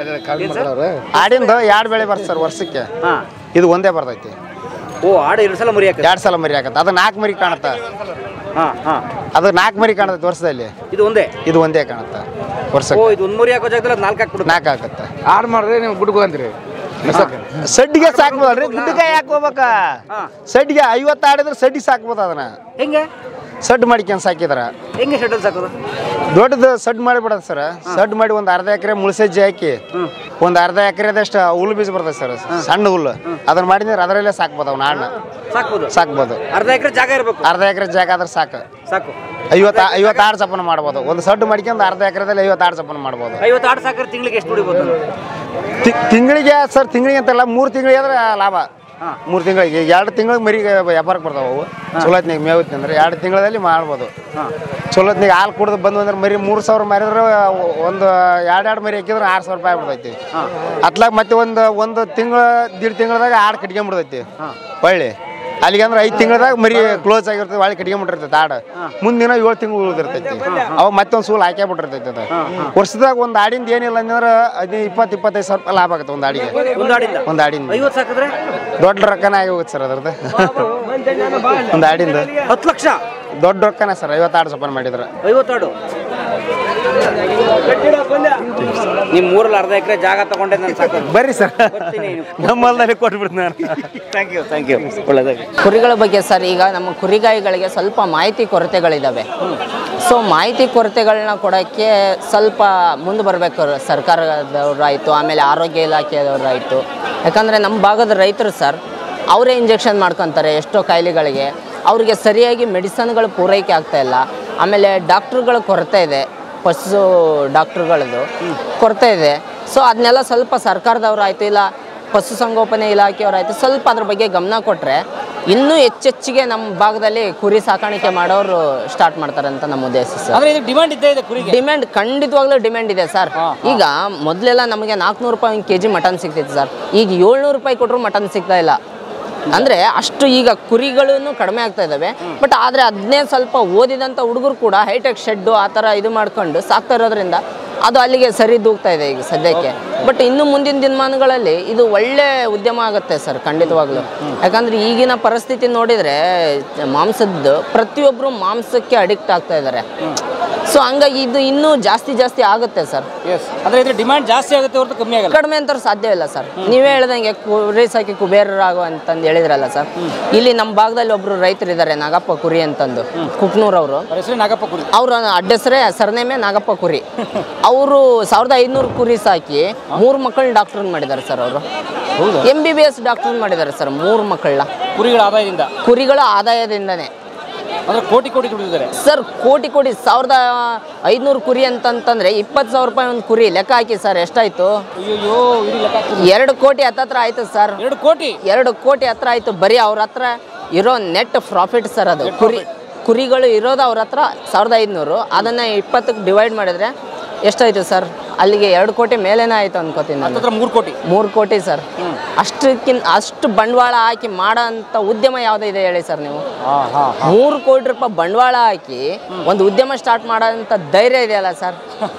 ಆಡಿಂದ ಎರಡು ಬೆಳೆ ಬರ್ತದೆ ಸರ್ ವರ್ಷಕ್ಕೆ ಹಾಂ ಇದು ಒಂದೇ ಬರ್ತೈತಿ ಓ ಆಡು ಎರಡು ಸಲ ಮರಿ ಹಾಕ ಎರಡು ಸಲ ಮರಿ ಆಗತ್ತೆ ಅದು ನಾಲ್ಕು ಮರಿ ಕಾಣುತ್ತೆ ಹಾಂ ಹಾಂ ಅದು ನಾಲ್ಕು ಮರಿ ಕಾಣುತ್ತೆ ವರ್ಷದಲ್ಲಿ ಇದು ಒಂದೇ ಇದು ಒಂದೇ ಕಾಣುತ್ತೆ ಓ ವರ್ಷಕ್ಕೆ ಇದು ಒಂದು ಮರಿ ಹಾಕೋ ಜಾಗದಲ್ಲಿ ಅದು ನಾಲ್ಕು ಹಾಕ್ಬಿಡುತ್ತೆ ನಾಲ್ಕು ಆಗುತ್ತೆ ಆಡ್ ಮಾಡಿದ್ರೆ ನೀವು ಗುಡ್ಗು ಅಂತೀರಿ ಸಡ್ಡಿಗೆ ಸಾಕ್ಬೋದಲ್ರಿ ಗುಡ್ಡಕಾಯಿ ಹಾಕ್ಬೋಬೇಕ ಸಡ್ಡಿಗೆ ಐವತ್ತು ಆಡಿದ್ರೆ ಸಡ್ಡಿಗೆ ಸಾಕ್ಬೋದು ಅದನ್ನ ಹೆಂಗೆ ಸಡ್ ಮಾಡ್ಕೊಂಡು ಸಾಕಿದ್ರ ಹೆಂಗೆ ಶೆಟಲ್ ಸಾಕೋದು ದೊಡ್ಡದು ಸಡ್ ಮಾಡಿಬಿಡೋದು ಸರ್ ಸಡ್ ಮಾಡಿ ಒಂದು ಅರ್ಧ ಎಕರೆ ಮುಳ್ಸಜ್ಜಿ ಹಾಕಿ ಒಂದು ಅರ್ಧ ಎಕರೆದಷ್ಟು ಹುಲ್ಲು ಬೀಜ ಬರ್ತದೆ ಸರ್ ಸಣ್ಣ ಹುಲ್ಲು ಅದನ್ನ ಮಾಡಿದ್ರೆ ಅದರಲ್ಲೇ ಸಾಕ್ಬೋದು ಅವ್ನ ಹಣ್ಣು ಸಾಕ್ಬೋದು ಸಾಕ್ಬೋದು ಅರ್ಧ ಎಕರೆ ಜಾಗ ಇರಬೇಕು ಅರ್ಧ ಎಕರೆ ಜಾಗ ಆದ್ರೆ ಸಾಕು ಸಾಕು ಐವತ್ತು ಐವತ್ತಾರು ಚಪ್ಪನ ಮಾಡ್ಬೋದು ಒಂದು ಸಡ್ ಮಾಡ್ಕೊಂಡು ಅರ್ಧ ಎಕರೆದಲ್ಲಿ ಐವತ್ತಾರು ಚಪ್ಪನ ಮಾಡ್ಬೋದು ಐವತ್ತು ಆಡು ಸಾಕ್ರೆ ತಿಂಗಳಿಗೆ ಎಷ್ಟು ದುಡಿಬೋದು ನಾನು? ತಿ- ತಿಂಗಳಿಗೆ ಸರ್ ತಿಂಗಳಿಗೆ ಅಂತಲ್ಲ ಮೂರು ತಿಂಗಳಿಗೆ ಆದ್ರೆ ಲಾಭ ಮೂರು ತಿಂಗಳಿಗೆ ಈಗ ಎರಡು ತಿಂಗಳಿಗೆ ಮರಿಗೆ ವ್ಯಾಪಾರಕ್ಕೆ ಬರ್ತಾವೆ ಅವು ಚಲೋತ್ನಾಗ ಮೇವತ್ನಿ ಅಂದ್ರೆ ಎರಡು ತಿಂಗಳಲ್ಲಿ ಮಾಡ್ಬೋದು ಚಲೋತ್ನಾಗ ಹಾಲು ಕುಡ್ದು ಬಂದು ಅಂದ್ರೆ ಮರಿ ಮೂರು ಸಾವಿರ ಮಾರಿದ್ರೆ ಒಂದು ಎರಡು ಎರಡು ಮರಿ ಹಾಕಿದ್ರೆ ಆರು ಸಾವಿರ ರೂಪಾಯಿ ಆಗ್ಬಿಡ್ತೈತಿ ಅತ್ಲಾಗ ಮತ್ತೆ ಒಂದು ಒಂದು ತಿಂಗಳ ದೀಡ್ ತಿಂಗಳದಾಗ ಆಡು ಕಟ್ಕೊಂಡ್ಬಿಡ್ತೈತಿ ಒಳ್ಳೆ ಅಲ್ಲಿಗೆ ಅಂದ್ರೆ ಐದು ತಿಂಗಳದಾಗ ಮರಿ ಕ್ಲೋಸ್ ಆಗಿರ್ತೈತಿ ಒಳ್ಳೆ ಕಟ್ಕೊಂಡ್ಬಿಟ್ಟಿರ್ತೈತಿ ಆಡು ಮುಂದಿನ ಏಳು ತಿಂಗಳು ಉಳಿದಿರ್ತೈತಿ ಅವಾಗ ಮತ್ತೊಂದು ಸೂಲ್ ಹಾಕೇ ಬಿಟ್ಟಿರ್ತೈತಿ ಅದು ವರ್ಷದಾಗ ಒಂದು ಆಡಿಂದ ಏನಿಲ್ಲ ಅಂದ್ರೆ ಹದಿನೈದು ಇಪ್ಪತ್ತು ಇಪ್ಪತ್ತೈದು ಸಾವಿರ ರೂಪಾಯಿ ಲಾಭ ಆಗುತ್ತೆ ಒಂದು ಆಡಿಗೆ ಒಂದು ಆಡಿಂದ ಒಂದು ಆಡಿಂದ ಐವತ್ತು ಸಾಕಿದ್ರೆ ದೊಡ್ಡ ರೊಕ್ಕನೇ ಆಗಿ ಹೋಗುತ್ತೆ ಸರ್ ಅದ್ರದ್ದು ಒಂದು ಆಡಿಂದ ಹತ್ತು ಲಕ್ಷ ದೊಡ್ಡ ರೊಕ್ಕನೇ ಸರ್ ಐವತ್ತು ಆಡು ಸಪನ್ ಮಾಡಿದ್ರೆ ಐವತ್ತು ಆಡು ನಿಮ್ಮ ಮೂರಲ್ಲಿ ಅರ್ಧ ಎಕರೆ ಜಾಗ ತಗೊಂಡೆ ನಾನು ಸಾಕೋದು ಬರ್ರಿ ಸರ್ ಬರ್ತೀನಿ ನಮ್ಮಲ್ದಲ್ಲಿ ಕೊಟ್ಬಿಡ್ತೀನಿ ನಾನು ಥ್ಯಾಂಕ್ ಯು ಥ್ಯಾಂಕ್ ಯು ಒಳ್ಳೆದಾಗಿ ಕುರಿಗಳ ಬಗ್ಗೆ ಸರ್ ಈಗ ನಮ್ಮ ಕುರಿಗಾಯಿಗಳಿಗೆ ಸ್ವಲ್ಪ ಮಾಹಿತಿ ಕೊರತೆಗಳಿದ್ದಾವೆ ಸೊ ಮಾಹಿತಿ ಕೊರತೆಗಳನ್ನ ಕೊಡೋಕ್ಕೆ ಸ್ವಲ್ಪ ಮುಂದೆ ಬರಬೇಕು ಸರ್ಕಾರದವರಾಯಿತು ಆಮೇಲೆ ಆರೋಗ್ಯ ಇಲಾಖೆಯವರಾಯಿತು ಯಾಕಂದರೆ ನಮ್ಮ ಭಾಗದ ರೈತರು ಸರ್ ಅವರೇ ಇಂಜೆಕ್ಷನ್ ಮಾಡ್ಕೊತಾರೆ ಎಷ್ಟೋ ಕಾಯಿಲೆಗಳಿಗೆ ಅವರಿಗೆ ಸರಿಯಾಗಿ ಮೆಡಿಸನ್ಗಳು ಪೂರೈಕೆ ಆಗ್ತಾ ಇಲ್ಲ ಆಮೇಲೆ ಡಾಕ್ಟ್ರುಗಳ ಕೊರತೆ ಇದೆ ಪಶು ಡಾಕ್ಟ್ರುಗಳದ್ದು ಕೊರತೆ ಇದೆ ಸೊ ಅದನ್ನೆಲ್ಲ ಸ್ವಲ್ಪ ಸರ್ಕಾರದವರಾಯಿತು ಇಲ್ಲ ಪಶುಸಂಗೋಪನೆ ಇಲಾಖೆಯವರಾಯ್ತು ಸ್ವಲ್ಪ ಅದ್ರ ಬಗ್ಗೆ ಗಮನ ಕೊಟ್ಟರೆ ಇನ್ನೂ ಹೆಚ್ಚೆಚ್ಚಿಗೆ ನಮ್ಮ ಭಾಗದಲ್ಲಿ ಕುರಿ ಸಾಕಾಣಿಕೆ ಮಾಡೋರು ಸ್ಟಾರ್ಟ್ ಮಾಡ್ತಾರೆ ಅಂತ ನಮ್ಮ ಉದ್ದೇಶ ಸರ್ ಅಂದ್ರೆ ಇದು ಡಿಮಾಂಡ್ ಇದ್ದೇ ಇದೆ ಕುರಿಗೆ ಡಿಮ್ಯಾಂಡ್ ಖಂಡಿತವಾಗ್ಲೂ ಡಿಮ್ಯಾಂಡ್ ಇದೆ ಸರ್ ಈಗ ಮೊದಲೆಲ್ಲ ನಮಗೆ ನಾಲ್ಕುನೂರು ರೂಪಾಯಿ ಒಂದು ಕೆ ಜಿ ಮಟನ್ ಸಿಗ್ತಿತ್ತು ಸರ್ ಈಗ ಏಳ್ನೂರು ರೂಪಾಯಿ ಕೊಟ್ಟರು ಮಟನ್ ಸಿಗ್ತಾ ಇಲ್ಲ ಅಂದರೆ ಅಷ್ಟು ಈಗ ಕುರಿಗಳನ್ನು ಕಡಿಮೆ ಆಗ್ತಾ ಇದ್ದಾವೆ ಬಟ್ ಆದರೆ ಅದನ್ನೇ ಸ್ವಲ್ಪ ಓದಿದಂಥ ಹುಡುಗರು ಕೂಡ ಹೈಟೆಕ್ ಶೆಡ್ಡು ಆ ಥರ ಇದು ಮಾಡ್ಕೊಂಡು ಸಾಕ್ತಾ ಇರೋದ್ರಿಂದ ಅದು ಅಲ್ಲಿಗೆ ಸರಿ ದೂಗ್ತಾ ಇದೆ ಈಗ ಸದ್ಯಕ್ಕೆ ಬಟ್ ಇನ್ನು ಮುಂದಿನ ದಿನಮಾನಗಳಲ್ಲಿ ಇದು ಒಳ್ಳೆ ಉದ್ಯಮ ಆಗುತ್ತೆ ಸರ್ ಖಂಡಿತವಾಗ್ಲೂ ಯಾಕಂದ್ರೆ ಈಗಿನ ಪರಿಸ್ಥಿತಿ ನೋಡಿದರೆ ಮಾಂಸದ್ದು ಪ್ರತಿಯೊಬ್ಬರು ಮಾಂಸಕ್ಕೆ ಅಡಿಕ್ಟ್ ಆಗ್ತಾ ಇದ್ದಾರೆ ಸೊ ಹಂಗಾಗಿ ಇದು ಇನ್ನೂ ಜಾಸ್ತಿ ಜಾಸ್ತಿ ಆಗುತ್ತೆ ಸರ್ ಎಸ್ ಅಂದ್ರೆ ಇದ್ರ ಡಿಮಾಂಡ್ ಜಾಸ್ತಿ ಆಗುತ್ತೆ ಹೊರತು ಕಮ್ಮಿ ಆಗಲ್ಲ ಕಡಿಮೆ ಅಂತ ಸಾಧ್ಯವಿಲ್ಲ ಸರ್ ನೀವೇ ಹೇಳ್ದಂಗೆ ಕುರಿ ಸಾಕಿ ಕುಬೇರರಾಗು ಅಂತಂದು ಹೇಳಿದ್ರಲ್ಲ ಸರ್ ಇಲ್ಲಿ ನಮ್ಮ ಭಾಗದಲ್ಲಿ ಒಬ್ರು ರೈತರು ಇದ್ದಾರೆ ನಾಗಪ್ಪ ಕುರಿ ಅಂತಂದು ಕುಕ್ನೂರ್ ಅವರು ಅವ್ರ ಹೆಸರು ನಾಗಪ್ಪ ಕುರಿ ಅವ್ರ ಅಡ್ಡ ಹೆಸರೇ ಸರ್ನೇಮೆ ನಾಗಪ್ಪ ಕುರಿ ಅವರು ಸಾವಿರದ ಐದುನೂರು ಕುರಿ ಸಾಕಿ ಮೂರು ಮಕ್ಕಳನ್ನ ಡಾಕ್ಟರ್ ಮಾಡಿದ್ದಾರೆ ಸರ್ ಅವರು M B B S doctor ಮಾಡಿದ್ದಾರೆ ಸರ್ ಮೂರು ಮಕ್ಕಳನ್ನ ಕುರಿಗಳ ಆದಾಯದಿಂದ ಕುರಿಗಳ ಆದಾಯದಿಂದನೇ ಅಂದ್ರೆ ಕೋಟಿ ಕೋಟಿ ದುಡಿದಿದ್ದಾರೆ ಸರ್ ಕೋಟಿ ಕೋಟಿ ಸಾವಿರದ ಐದುನೂರು ಕುರಿ ಅಂತಂತಂದ್ರೆ ಇಪ್ಪತ್ತು ಸಾವಿರ ರೂಪಾಯಿ ಒಂದು ಕುರಿ ಲೆಕ್ಕ ಹಾಕಿ ಸರ್ ಎಷ್ಟಾಯ್ತು ಅಯ್ಯೋ ಇಡೀ ಲೆಕ್ಕ ಹಾಕ್ತೀನಿ. ಎರಡು ಕೋಟಿ ಹತ್ತತ್ರ ಆಯ್ತು ಸರ್ ಎರಡು ಕೋಟಿ ಎರಡು ಕೋಟಿ ಹತ್ರ ಆಯ್ತು ಬರೀ ಅವ್ರ ಹತ್ರ ಇರೋ ನೆಟ್ ಪ್ರಾಫಿಟ್ ಸರ್ ಅದು ಕುರಿ ಕುರಿಗಳು ಇರೋದು ಅವ್ರ ಹತ್ರ ಸಾವಿರದ ಐದುನೂರು ಅದನ್ನು ಇಪ್ಪತ್ತಕ್ಕೆ ಡಿವೈಡ್ ಮಾಡಿದ್ರೆ ಎಷ್ಟಾಯ್ತು ಸರ್ ಅಲ್ಲಿಗೆ ಎರಡು ಕೋಟಿ ಮೇಲೇನೇ ಆಯ್ತು ಅನ್ಕೋತೀನಿ ನಾನು ಹತ್ತತ್ರ ಮೂರು ಕೋಟಿ ಮೂರು ಕೋಟಿ ಸರ್ ಅಷ್ಟಕ್ಕಿಂತ ಅಷ್ಟು ಬಂಡವಾಳ ಹಾಕಿ ಮಾಡೋ ಅಂಥ ಉದ್ಯಮ ಯಾವುದಿದೆ ಹೇಳಿ ಸರ್ ನೀವು ಮೂರು ಕೋಟಿ ರೂಪಾಯಿ ಬಂಡವಾಳ ಹಾಕಿ ಒಂದು ಉದ್ಯಮ ಸ್ಟಾರ್ಟ್ ಮಾಡೋಂಥ ಧೈರ್ಯ ಇದೆಯಲ್ಲ ಸರ್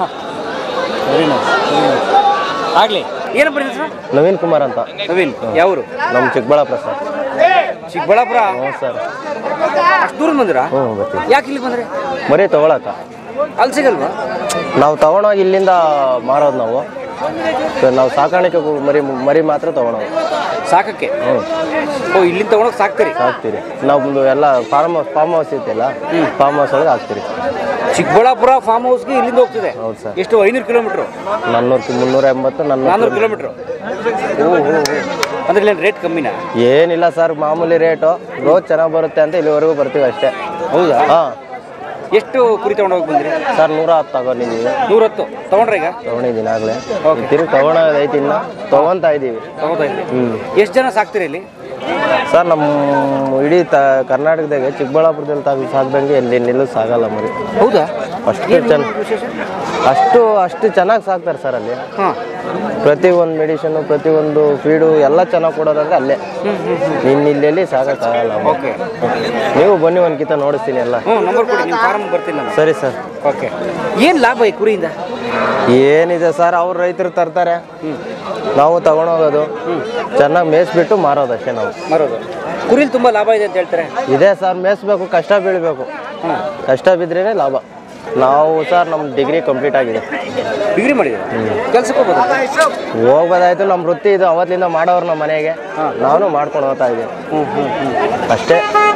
ವೆರಿ ನೈಸ್ ಆಗ್ಲಿ ಏನು ಬರೀ ಸರ್ ನವೀನ್ ಕುಮಾರ್ ಅಂತ ನವೀನ್ ಯಾವರು ನಮ್ಮ ಚಿಕ್ಕಬಳ್ಳಾಪುರ ಸರ್ ಚಿಕ್ಕಬಳ್ಳಾಪುರ ಹ್ಞೂ ಸರ್ ಅಷ್ಟು ದೂರ ಬಂದಿರಾ ಹ್ಞೂ ಬರ್ತೀವಿ ಯಾಕೆ ಇಲ್ಲಿ ಬಂದ್ರಿ ಮರಿ ತಗೊಳಕ ಅಲ್ಲಿ ಸಿಗಲ್ವಾ ನಾವು ತಗೊಂಡೋಗಿ ಇಲ್ಲಿಂದ ಮಾರೋದು ನಾವು ಸೊ ನಾವು ಸಾಕಾಣಿಕೆ ಮರಿ ಮರಿ ಮಾತ್ರ ತಗೊಳೋದು ಸಾಕಕ್ಕೆ ಹ್ಞೂ ಓ ಇಲ್ಲಿಂದ ತಗೊಂಡೋಗಿ ಸಾಕ್ತೀರಿ ಹಾಕ್ತೀರಿ ನಾವು ಎಲ್ಲ ಫಾರ್ಮ್ ಫಾರ್ಮ್ ಹೌಸ್ ಐತಿಲ್ಲ ಫಾರ್ಮ್ ಹೌಸ್ ಒಳಗೆ ಹಾಕ್ತೀರಿ ಚಿಕ್ಕಬಳ್ಳಾಪುರ ಫಾರ್ಮ್ ಹೌಸ್ಗೆ ಇಲ್ಲಿಂದ ಹೋಗ್ತಿದೆ ಹೌದು ಸರ್ ಎಷ್ಟು ಐನೂರು ಕಿಲೋಮೀಟ್ರು ನಾನ್ನೂರು ಮುನ್ನೂರ ಎಂಬತ್ತು ನಾನ್ನೂರು ನಾನ್ನೂರು ಕಿಲೋಮೀಟ್ರು ಓ ಓ ಅಂದ್ರೆ ಇಲ್ಲಿ ರೇಟ್ ಕಮ್ಮಿನಾ ಏನಿಲ್ಲ ಸರ್ ಮಾಮೂಲಿ ರೇಟು ರೋಜ್ ಚೆನ್ನಾಗಿ ಬರುತ್ತೆ ಅಂತ ಇಲ್ಲಿವರೆಗೂ ಬರ್ತೀವಿ ಅಷ್ಟೇ ಹೌದಾ ಹಾಂ ಎಷ್ಟು ಕುರಿ ತಗೊಂಡೋಗಿ ಬಂದ್ರಿ ಸರ್ ನೂರ ಹತ್ತು ತಗೊಂಡಿದ್ದೀವಿ ನೂರತ್ತು ತಗೊಂಡ್ರೆ ಈಗ ತಗೊಂಡಿದ್ದೀನಿ ಆಗಲೇ ತಿರುಗಿ ತಗೊಳೋದೈತಿ ಇನ್ನು ತಗೊಂತಾ ಇದ್ದೀವಿ ತಗೋತಾ ಇದ್ರಿ ಹ್ಞೂ ಎಷ್ಟು ಜನ ಸಾಕ್ತೀರಿ ಇಲ್ಲಿ ಸರ್ ನಮ್ಮ ಇಡೀ ತ ಕರ್ನಾಟಕದಾಗೆ ಚಿಕ್ಕಬಳ್ಳಾಪುರದಲ್ಲಿ ತಾವು ಸಾಕ್ದಂಗೆ ಎಲ್ಲಿ ನಿಲ್ಲೂ ಸಾಗಲ್ಲ ಮರಿ ಹೌದಾ ಅಷ್ಟು ಚೆನ್ನ ಅಷ್ಟು ಅಷ್ಟು ಚೆನ್ನಾಗಿ ಸಾಕ್ತಾರೆ ಸರ್ ಅಲ್ಲಿ ಹಾಂ ಪ್ರತಿ ಒಂದು ಮೆಡಿಷನು ಪ್ರತಿ ಒಂದು ಫೀಡು ಎಲ್ಲ ಚೆನ್ನಾಗಿ ಕೊಡೋದಂದ್ರೆ ಅಲ್ಲೇ ನಿನ್ನ ಇಲ್ಲೆಲ್ಲಿ ಸಾಕೋಕ್ಕಾಗಲ್ಲ ಓಕೆ ನೀವು ಬನ್ನಿ ಒಂದು ಕಿತ ನೋಡಿಸ್ತೀನಿ ಎಲ್ಲ ಹ್ಞೂ ನಂಬರ್ ಕೊಡಿ ನಿಮ್ಮ ಫಾರ್ಮ್ ಬರ್ತೀನಿ ನಾನು ಸರಿ ಸರ್ ಓಕೆ ಏನು ಲಾಭ ಈ ಕುರಿಯಿಂದ ಏನಿದೆ ಸರ್ ಅವ್ರು ರೈತರು ತರ್ತಾರೆ ನಾವು ತಗೊಂಡೋಗೋದು ಚೆನ್ನಾಗಿ ಮೇಯಿಸ್ಬಿಟ್ಟು ಮಾರೋದಷ್ಟೇ ನಾವು ಮಾರೋದು ಕುರಿಲಿ ತುಂಬ ಲಾಭ ಇದೆ ಅಂತ ಹೇಳ್ತಾರೆ ಇದೆ ಸರ್ ಮೇಯಿಸ್ಬೇಕು ಕಷ್ಟ ಬೀಳಬೇಕು ಕಷ್ಟ ಬಿದ್ರೇ ಲಾಭ ನಾವು ಸರ್ ನಮ್ಮ ಡಿಗ್ರಿ ಕಂಪ್ಲೀಟ್ ಆಗಿದೆ ಡಿಗ್ರಿ ಮಾಡಿದ್ದೀರಾ ಕೆಲ್ಸಕ್ಕೆ ಹೋಗೋದು ಹೋಗ್ಬೋದಾಯ್ತು ನಮ್ಮ ವೃತ್ತಿ ಇದು ಅವತ್ತಿಂದ ಮಾಡೋರು ನಮ್ಮ ಮನೆಗೆ ನಾನು ಮಾಡ್ಕೊಂಡು ಹೋಗ್ತಾ ಇದ್ದೀನಿ ಅಷ್ಟೇ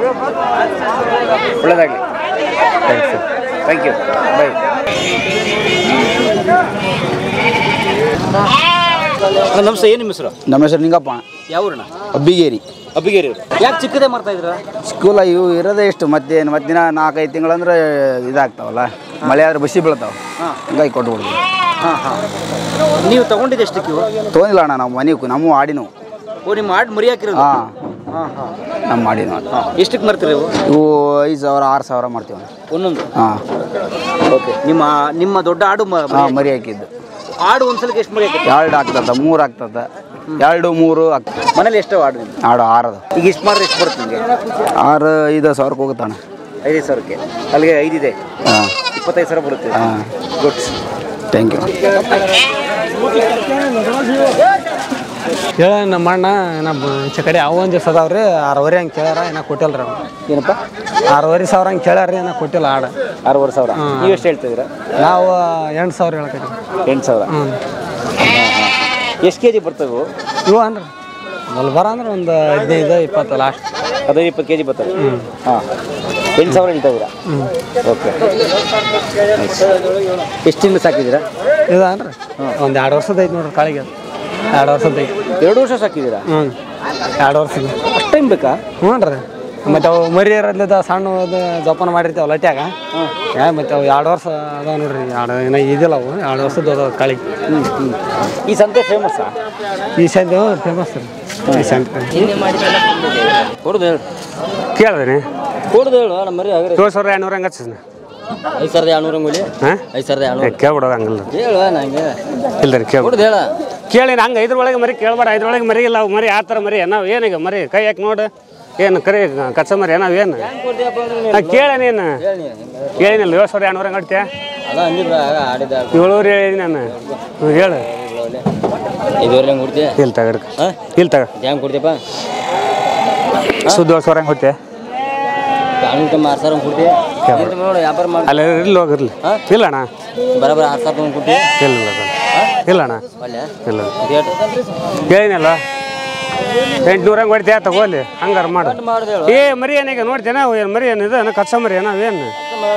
ಒಳ್ಳೇದಾಗಲಿ thanks sir thank you bye ನಮಸ್ತೆ ಏನು ನಿಮ್ಮ ಹೆಸರು ನಮ್ಮ ಹೆಸರು ನಿಂಗಪ್ಪ ಯಾವೂರಣ ಅಬ್ಬಿಗೇರಿ ಅಬ್ಬಿಗೇರಿ ಯಾಕೆ ಚಿಕ್ಕದೇ ಮಾಡ್ತಾ ಇದ್ದೀರಾ ಸ್ಕೂಲ ಇವು ಇರೋದೇ ಎಷ್ಟು ಮತ್ತೇನು ಮತ್ತೆ ದಿನ ನಾಲ್ಕೈದು ತಿಂಗಳಂದ್ರೆ ಇದಾಗ್ತಾವಲ್ಲ ಮಳೆ ಆದ್ರೆ ಬಸಿ ಬೀಳ್ತಾವ ಹಿಂಗಾಗಿ ಕೊಟ್ಬಿಡ್ತೀವಿ ಹಾಂ ಹಾಂ ನೀವು ತಗೊಂಡಿದ್ದು ಎಷ್ಟಕ್ಕೆ ಇವು ತೊಗೊಂಡಿಲ್ಲ ಅಣ್ಣ ನಾವು ಮನೆಗೂ ನಮ್ಮ ಆಡಿನವು ಓ ನಿಮ್ಮ ಆಡ್ ಮರಿ ಹಾಕಿರೋದು ಹಾಂ ಹಾಂ ಹಾಂ ನಮ್ಮ ಮಾಡಿನವು ಎಷ್ಟಕ್ಕೆ ಮಾರ್ತೀರಿ ಇವು ಇವು ಐದು ಸಾವಿರ ಆರು ಸಾವಿರ ಮಾಡ್ತೀವಿ ಅಣ್ಣ. ಒಂದೊಂದು ಹಾಂ ಓಕೆ ನಿಮ್ಮ ನಿಮ್ಮ ದೊಡ್ಡ ಆಡು ಮ- ಹಾಂ ಮರಿ ಹಾಕಿದ್ದು ಆಡು ಒಂದ್ಸಲಕ್ಕೆ ಎಷ್ಟು ಮರಿ ಹಾಕಿ ಎರಡು ಆಗ್ತದ ಮೂರು ಆಗ್ತದ ಎರಡು ಮೂರು ಆಗ್ತದೆ ಮನೇಲಿ ಎಷ್ಟು ಆಡು ನಿಮ್ದು? ಆಡು ಆರದ ಈಗ ಇಷ್ಟು ಮಾರಿದ್ರೆ ಎಷ್ಟು ಬರುತ್ತೆ ನಿಮಗೆ ಆರು ಐದು ಸಾವಿರಕ್ಕೆ ಹೋಗುತ್ತಣ್ಣ ಐದೈದು ಸಾವಿರಕ್ಕೆ ಅಲ್ಲಿಗೆ ಐದಿದೆ ಹಾಂ ಇಪ್ಪತ್ತೈದು ಸಾವಿರ ಬರುತ್ತೆ ಹಾಂ ಗುಡ್ ಥ್ಯಾಂಕ್ ಯು ಹೇಳ ನಮ್ಮ ಅಣ್ಣ ನಮ್ಮ ಈಚೆ ಕಡೆ ಅವು ಒಂದು ದಿವಸ ಅದಾವ್ರಿ ಆರೂವರೆ ಹಂಗೆ ಕೇಳ್ಯಾರ ಏನೋ ಕೊಟ್ಟಿಲ್ಲ ರೀ ಏನಪ್ಪ ಆರೂವರೆ ಸಾವಿರ ಹಂಗೆ ಕೇಳ್ಯಾರ ಏನೋ ಕೊಟ್ಟಿಲ್ಲ ಆಡ ಆರೂವರೆ ಸಾವಿರ ನೀವು ಎಷ್ಟು ಹೇಳ್ತಿದ್ದೀರಾ ನಾವು ಎಂಟು ಸಾವಿರ ಹೇಳ್ತೀವಿ ಎಂಟು ಸಾವಿರ ಹ್ಞೂ ಎಷ್ಟು ಕೆ ಜಿ ಬರ್ತವೆ ಇವು ಅನ್ರಿ ಮಲ್ಬಾರ ಅಂದ್ರೆ ಒಂದು ಹದಿನೈದು ಇಪ್ಪತ್ತು ಲಾಸ್ಟ್ ಹದಿನೈದು ಇಪ್ಪತ್ತು ಕೆ ಜಿ ಬರ್ತವೆ ಹಾಂ ಎಂಟು ಸಾವಿರ ಹೇಳ್ತಾ ಇದ್ದೀರಾ ಓಕೆ ಎಷ್ಟು ತಿಂಗಳು ಸಾಕಿದ್ದೀರಾ ಇದು ಅನ್ರಿ ಒಂದು ಎರಡು ವರ್ಷದ ಐತೆ ನೋಡ್ರಿ ಕಾಳಿಗೆ ಅದು ಎರಡು ವರ್ಷದ ಐತಿ ಎರಡು ವರ್ಷ ಸಾಕಿದ್ದೀರಾ ಹ್ಞೂ ಎರಡು ವರ್ಷದ ಅಷ್ಟು ಟೈಮ್ ಬೇಕಾ ಹ್ಞೂ ರೀ ಮತ್ತು ಅವು ಮರಿ ಇರೋದ್ಲಿದ್ದ ಸಣ್ಣ ಅದು ಜೋಪಾನ ಮಾಡಿರ್ತೀವಿ ಲಟ್ಯಾಗ ಯಾ ಮತ್ತು ಅವು ಎರಡು ವರ್ಷ ಅದಾವ ನೋಡ್ರಿ ಎರಡು ಏನೋ ಇದಿಲ್ಲ ಅವು ಎರಡು ವರ್ಷದ ಅದಾವ ಕಾಳಿಗೆ ಈ ಸಂತೆ ಫೇಮಸ್ಸಾ ಈ ಸಂತೆ ಫೇಮಸ್ ರೀ ಈ ಸಂತೆ ಕೊಡೋದು ಹೇಳು ಕೇಳಿದ್ರಿ ಕೊಡೋದು ಹೇಳು ನಮ್ಮ ಮರಿ ಆಗಿರ ಏಳು ಸಾವಿರ ಎರಡ್ನೂರ ಹಂಗೆ ಹಚ್ಚಿದ್ನ ಐದು ಸಾವಿರದ ಏಳ್ನೂರು ಅಂಗುಲಿ ಹಾಂ ಐದು ಸಾವಿರದ ಏಳ್ನೂರು ಕೇಳ್ಬಿಡೋದು ಹಂಗಿಲ್ಲ ಹೇಳು ನಂಗೆ ಇಲ್ಲ ರೀ ಕೇಳ್ಬಿಡು ಕೊಡೋದು ಹೇಳ ಕೇಳಿ ಹಂಗೆ ಐದ್ರೊಳಗೆ ಮರಿ ಕೇಳ್ಬೇಡ ಐದ್ರೊಳಗೆ ಮರಿ ಇಲ್ಲ ಅವು ಮರಿ ಆ ಥರ ಮರಿ ನಾವು ಏನೀಗ ಮರಿ ಕೈ ಹಾಕಿ ನೋಡು ಏನು ಕರಿ ಕಚ್ಚ ಮರಿ ನಾವು ಏನು ಕೇಳ ನೀನು ಹೇಳಿನಿಲ್ಲ ಏಳು ಸಾವಿರ ಎರಡ್ನೂರ ಹಂಗೆ ಹೊಡ್ತೀಯ ಅದ ಅಂದಿಬ್ರ ಆಡಿದ ಏಳುವರೆ ಹೇಳಿ ನಾನು ಹ್ಞೂ ಹೇಳು ಐದುವರೆ ಹಂಗೆ ಕೊಡ್ತೀಯ ಇಲ್ಲಿ ತಗಡ್ಕ ಇಲ್ಲಿ ತಗ ಹೆಂಗೆ ಕೊಡ್ತೀಯಪ್ಪ ಸುದ್ದಿ ಏಳು ಸಾವಿರ ಹಂಗೆ ಹೊಡ್ತೀಯ ಕಾನೂನು ಆರು ಸಾವಿರ ಕೊಡ್ತೀಯ ನೋಡು ವ್ಯಾಪಾರ ಮಾಡಿ ಅಲ್ಲ ಇಲ್ಲಿ ಹೋಗಿರ್ಲಿ ಇಲ್ಲ ಅಣ್ಣ ಬರೋಬ್ಬರ ಆರು ಸಾವಿರ ತೊಗೊಂಡು ಕೊಡ್ತೀಯ ಇಲ್ಲ ಇಲ್ಲ ಇಲ್ಲ ಅಣ್ಣ ಅಲ್ಲೇ ಇಲ್ಲ ರೇಟ್ ಹೇಳಿನಲ್ಲ ಎಂಟ್ನೂರ ಹಂಗೆ ಹೊಡಿತೀಯ ತಗೋಲಿ ಹಂಗಾರ ಮಾಡು ಏ ಮರಿ ಏನೀಗ ನೋಡ್ತೇನೆ ಏನು ಮರಿ ಏನಿದೆ ಏನೋ ಕಚ್ಚ ಮರಿ ಏನೋ ಏನು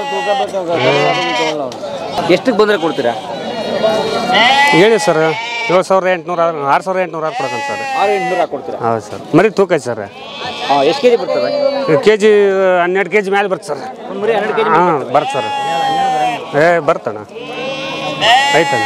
ಎಷ್ಟಕ್ಕೆ ಬಂದರೆ ಕೊಡ್ತೀರಾ ಹೇಳಿ ಸರ್ ಏಳು ಸಾವಿರದ ಎಂಟುನೂರ ಆರು ಸಾವಿರದ ಎಂಟುನೂರ ಆರು ಕೊಡಕಂತ ಸರ್ ಆರು ಎಂಟುನೂರು ಹಾಕೊಡ್ತೀರಾ ಹೌದು ಸರ್ ಮರಿ ತೂಕ ಐತೆ ಸರ್ ಹಾಂ ಎಷ್ಟು ಕೆ ಜಿ ಬರ್ತವೆ ಕೆ ಜಿ ಹನ್ನೆರಡು ಕೆ ಜಿ ಮೇಲೆ ಬರುತ್ತೆ ಸರ್ ಒಂದು ಮರಿ ಹನ್ನೆರಡು ಕೆ ಜಿ ಹಾಂ ಬರುತ್ತೆ ಸರ್ ಏ ಬರ್ತಣ್ಣ ಆಯ್ತಣ್ಣ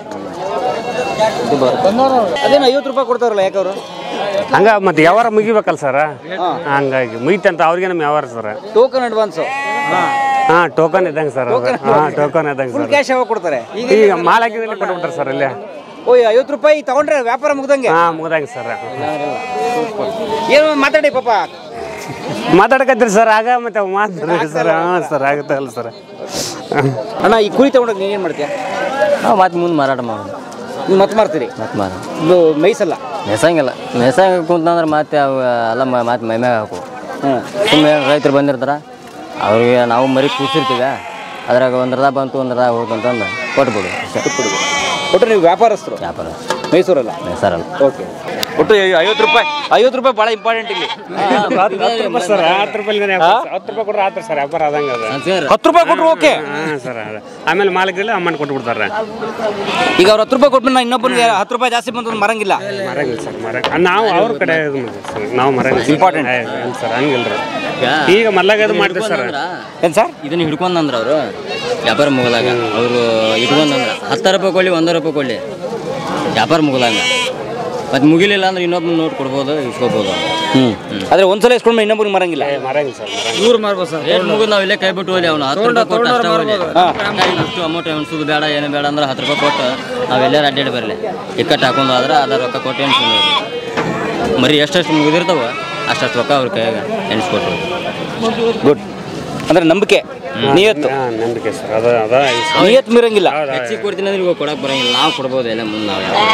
ಅದೇನು ಐವತ್ತು ರೂಪಾಯಿ ಕೊಡ್ತಾರಲ್ಲ ಯಾಕೆ ಅವರು ಹಂಗ ಮತ್ತೆ ವ್ಯವಹಾರ ಮುಗಿಬೇಕಲ್ಲ ಸರ್ ಹಂಗಾಗಿ ಮುಗಿತಂತ ಅವ್ರಿಗೆ ನಮ್ಮ ವ್ಯವಹಾರ ಸರ್ ಟೋಕನ್ ಅಡ್ವಾನ್ಸು ಹಾಂ ಟೋಕನ್ ಇದ್ದಂಗೆ ಸರ್ ಹಾಂ ಟೋಕನ್ ಇದ್ದಂಗೆ ಫುಲ್ ಸರ್ ಕ್ಯಾಶ್ ಯಾವಾಗ ಕೊಡ್ತಾರೆ ಈಗ ಈಗ ಮಾಲ್ ಹಾಕಿದ್ರೆ ಕೊಟ್ಬಿಟ್ರೆ ಸರ್ ಇಲ್ಲೇ ಓ ಐವತ್ತು ರೂಪಾಯಿ ತಗೊಂಡ್ರೆ ವ್ಯಾಪಾರ ಮುಗ್ದಂಗೆ ಹಾಂ ಮುಗ್ದಂಗೆ ಸರ್ ಏನು ಮಾತಾಡಿ ಪಾಪ ಮಾತಾಡಕತ್ತೀರಿ ಸರ್ ಆಗ ಮತ್ತೆ ಮಾತಾಡ್ರಿ ಸರ್ ಹಾಂ ಸರ್ ಆಗುತ್ತೆ ಅಲ್ಲ ಸರ್ ಅಣ್ಣ ಈ ಕುರಿ ತಗೊಂಡೋಗಿ ನೀನು ಏನು ಮಾಡ್ತೀಯ ನಾವು ಮತ್ತೆ ಮುಂದೆ ಮಾರಾಟ ಮಾಡೋದು ನೀವು ಮತ್ತೆ ಮಾರ್ತೀರಿ ಮತ್ತೆ ಮಾರ ಇದು ಮೇಯ್ಸಲ್ಲ ಮೇಸಂಗಿಲ್ಲ ಮೇಸಂಗ ಕುಂತಂದ್ರೆ ಮತ್ತೆ ಅವು ಎಲ್ಲ ಮ- ಮತ್ತೆ ಮೈಮ್ಯಾಗ ಹಾಕು ಸುಮ್ಮನೆ ರೈತರು ಬಂದಿರ್ತಾರ ಅವ್ರಿಗೆ ನಾವು ಮರಿ ಕೂಸಿರ್ತೀವಿ ಅದ್ರಾಗ ಒಂದ್ರದ ಬಂತು ಒಂದ್ರದ ಹೋಯ್ತು ಅಂತಂದು ಕೊಟ್ಬಿಡು ಒಟ್ಟು ನೀವು ವ್ಯಾಪಾರಸ್ಥರು ವ್ಯಾಪಾರ ಮೈಸೂರಲ್ಲ ಮೇಸರಲ್ಲ ಓಕೆ ಒಟ್ಟು ಐವತ್ತು ರೂಪಾಯಿ ಐವತ್ತು ರೂಪಾಯಿ ಭಾಳ ಇಂಪಾರ್ಟೆಂಟ್ ಇಲ್ಲಿ ಹತ್ತು ರೂಪಾಯಿ ಸರ್ ಹತ್ತು ರೂಪಾಯಿ ಹತ್ತು ರೂಪಾಯಿ ಕೊಟ್ರೆ ಆತರ ಸರ್ ವ್ಯಾಪಾರ ಆದಂಗೆ ಅದ ಹತ್ತು ರೂಪಾಯಿ ಕೊಟ್ರು ಓಕೆ ಹಾಂ ಸರ್ ಅದ ಆಮೇಲೆ ಮಾಲಕ್ಕಿಲ್ಲ ಅಮೌಂಟ್ ಕೊಟ್ಬಿಡ್ತಾರೆ ಈಗ ಅವ್ರು ಹತ್ತು ರೂಪಾಯಿ ಕೊಟ್ಟು ನಾ ಇನ್ನೊಬ್ಬನಿಗೆ ಹತ್ತು ರೂಪಾಯಿ ಜಾಸ್ತಿ ಬಂತು ಮರಂಗಿಲ್ಲ ಮರಂಗಿಲ್ಲ ಸರ್ ಮರ ನಾವು ಅವ್ರ ಕಡೆ ಇದು ಮಾಡ್ತೀವಿ ಸರ್ ನಾವು ಮರಂಗಿಲ್ಲ ಇಂಪಾರ್ಟೆಂಟ್ ಸರ್ ಹಂಗಿಲ್ಲ ರೀ ಈಗ ಮಲ್ಲಾಗ ಇದು ಮಾಡ್ತೀವಿ ಸರ್ ಏನು ಸರ್ ಇದನ್ನ ಹಿಡ್ಕೊಂಡ್ಂದ್ರ ಅವರು ವ್ಯಾಪಾರ ಮುಗದಾಗ ಅವರು ಇಟ್ಕೊಂಡಂದ್ರ ಹತ್ತು ರೂಪಾಯಿ ಕೊಡ್ಲಿ ಒಂದು ರೂಪಾಯಿ ಕೊಡ್ಲಿ ವ್ಯಾಪಾರ ಮುಗದಂಗ ಮತ್ತೆ ಮುಗಿಲಿಲ್ಲ ಅಂದ್ರೆ ಇನ್ನೊಬ್ಬ ನೋಟ್ ಕೊಡ್ಬೋದು ಇಸ್ಕೋಬೋದು ಹ್ಞೂ ಆದರೆ ಒಂದ್ಸಲ ಇಸ್ಕೊಂಡು ಇನ್ನೊಬ್ಬನಿಗೆ ಮರಂಗಿಲ್ಲ ಮರಂಗಿಲ್ಲ ಸರ್ ರೇಟ್ ಮುಗಿದು ನಾವು ಇಲ್ಲೇ ಕೈ ಬಿಟ್ಟು ಹೋಗ್ಲಿ ಅವ್ನು ಹತ್ತು ರೂಪಾಯಿ ಕೊಟ್ಟು ಅಷ್ಟೇ ಹೋಗ್ಲಿ ಇಷ್ಟು ಅಮೌಂಟ್ ಎಣ್ಸೋದು ಬೇಡ ಏನು ಬೇಡ ಅಂದ್ರೆ ಹತ್ತು ರೂಪಾಯಿ ಕೊಟ್ಟು ನಾವೆಲ್ಲೇ ಅಡ್ಡಾಡಿ ಬರಲಿ ಇಕ್ಕಟ್ಟು ಹಾಕೊಂಡು ಆದ್ರೆ ಅದ ರೊಕ್ಕ ಕೊಟ್ಟು ಎಣ್ಸ್ಕೊಂಡು ಹೋಗ್ಲಿ ಮರಿ ಎಷ್ಟೆಷ್ಟು ಮುಗಿದಿರ್ತಾವ ಅಷ್ಟಷ್ಟು ರೊಕ್ಕ ಅವ್ರ ಕೈಯಾಗ ಎಣಿಸ್ಕೊಟ್ರು ಗುಡ್ ಅಂದ್ರೆ ನಂಬಿಕೆ ನಿಯತ್ತು ಹಾಂ ನಂಬಿಕೆ ಸರ್ ಅದ ಅದ ನಿಯತ್ ಮೀರಂಗಿಲ್ಲ ಹೆಚ್ಚಿಗೆ ಕೊಡ್ತೀನಿ ಅಂದ್ರೆ ಇವಾಗ ಕೊಡಕ್ಕೆ ಬರಂಗಿಲ್ಲ ನಾವು ಕೊಡ್ಬೋದು ಎಲ್ಲ ಮುಂದೆ ನಾವು ಯಾವ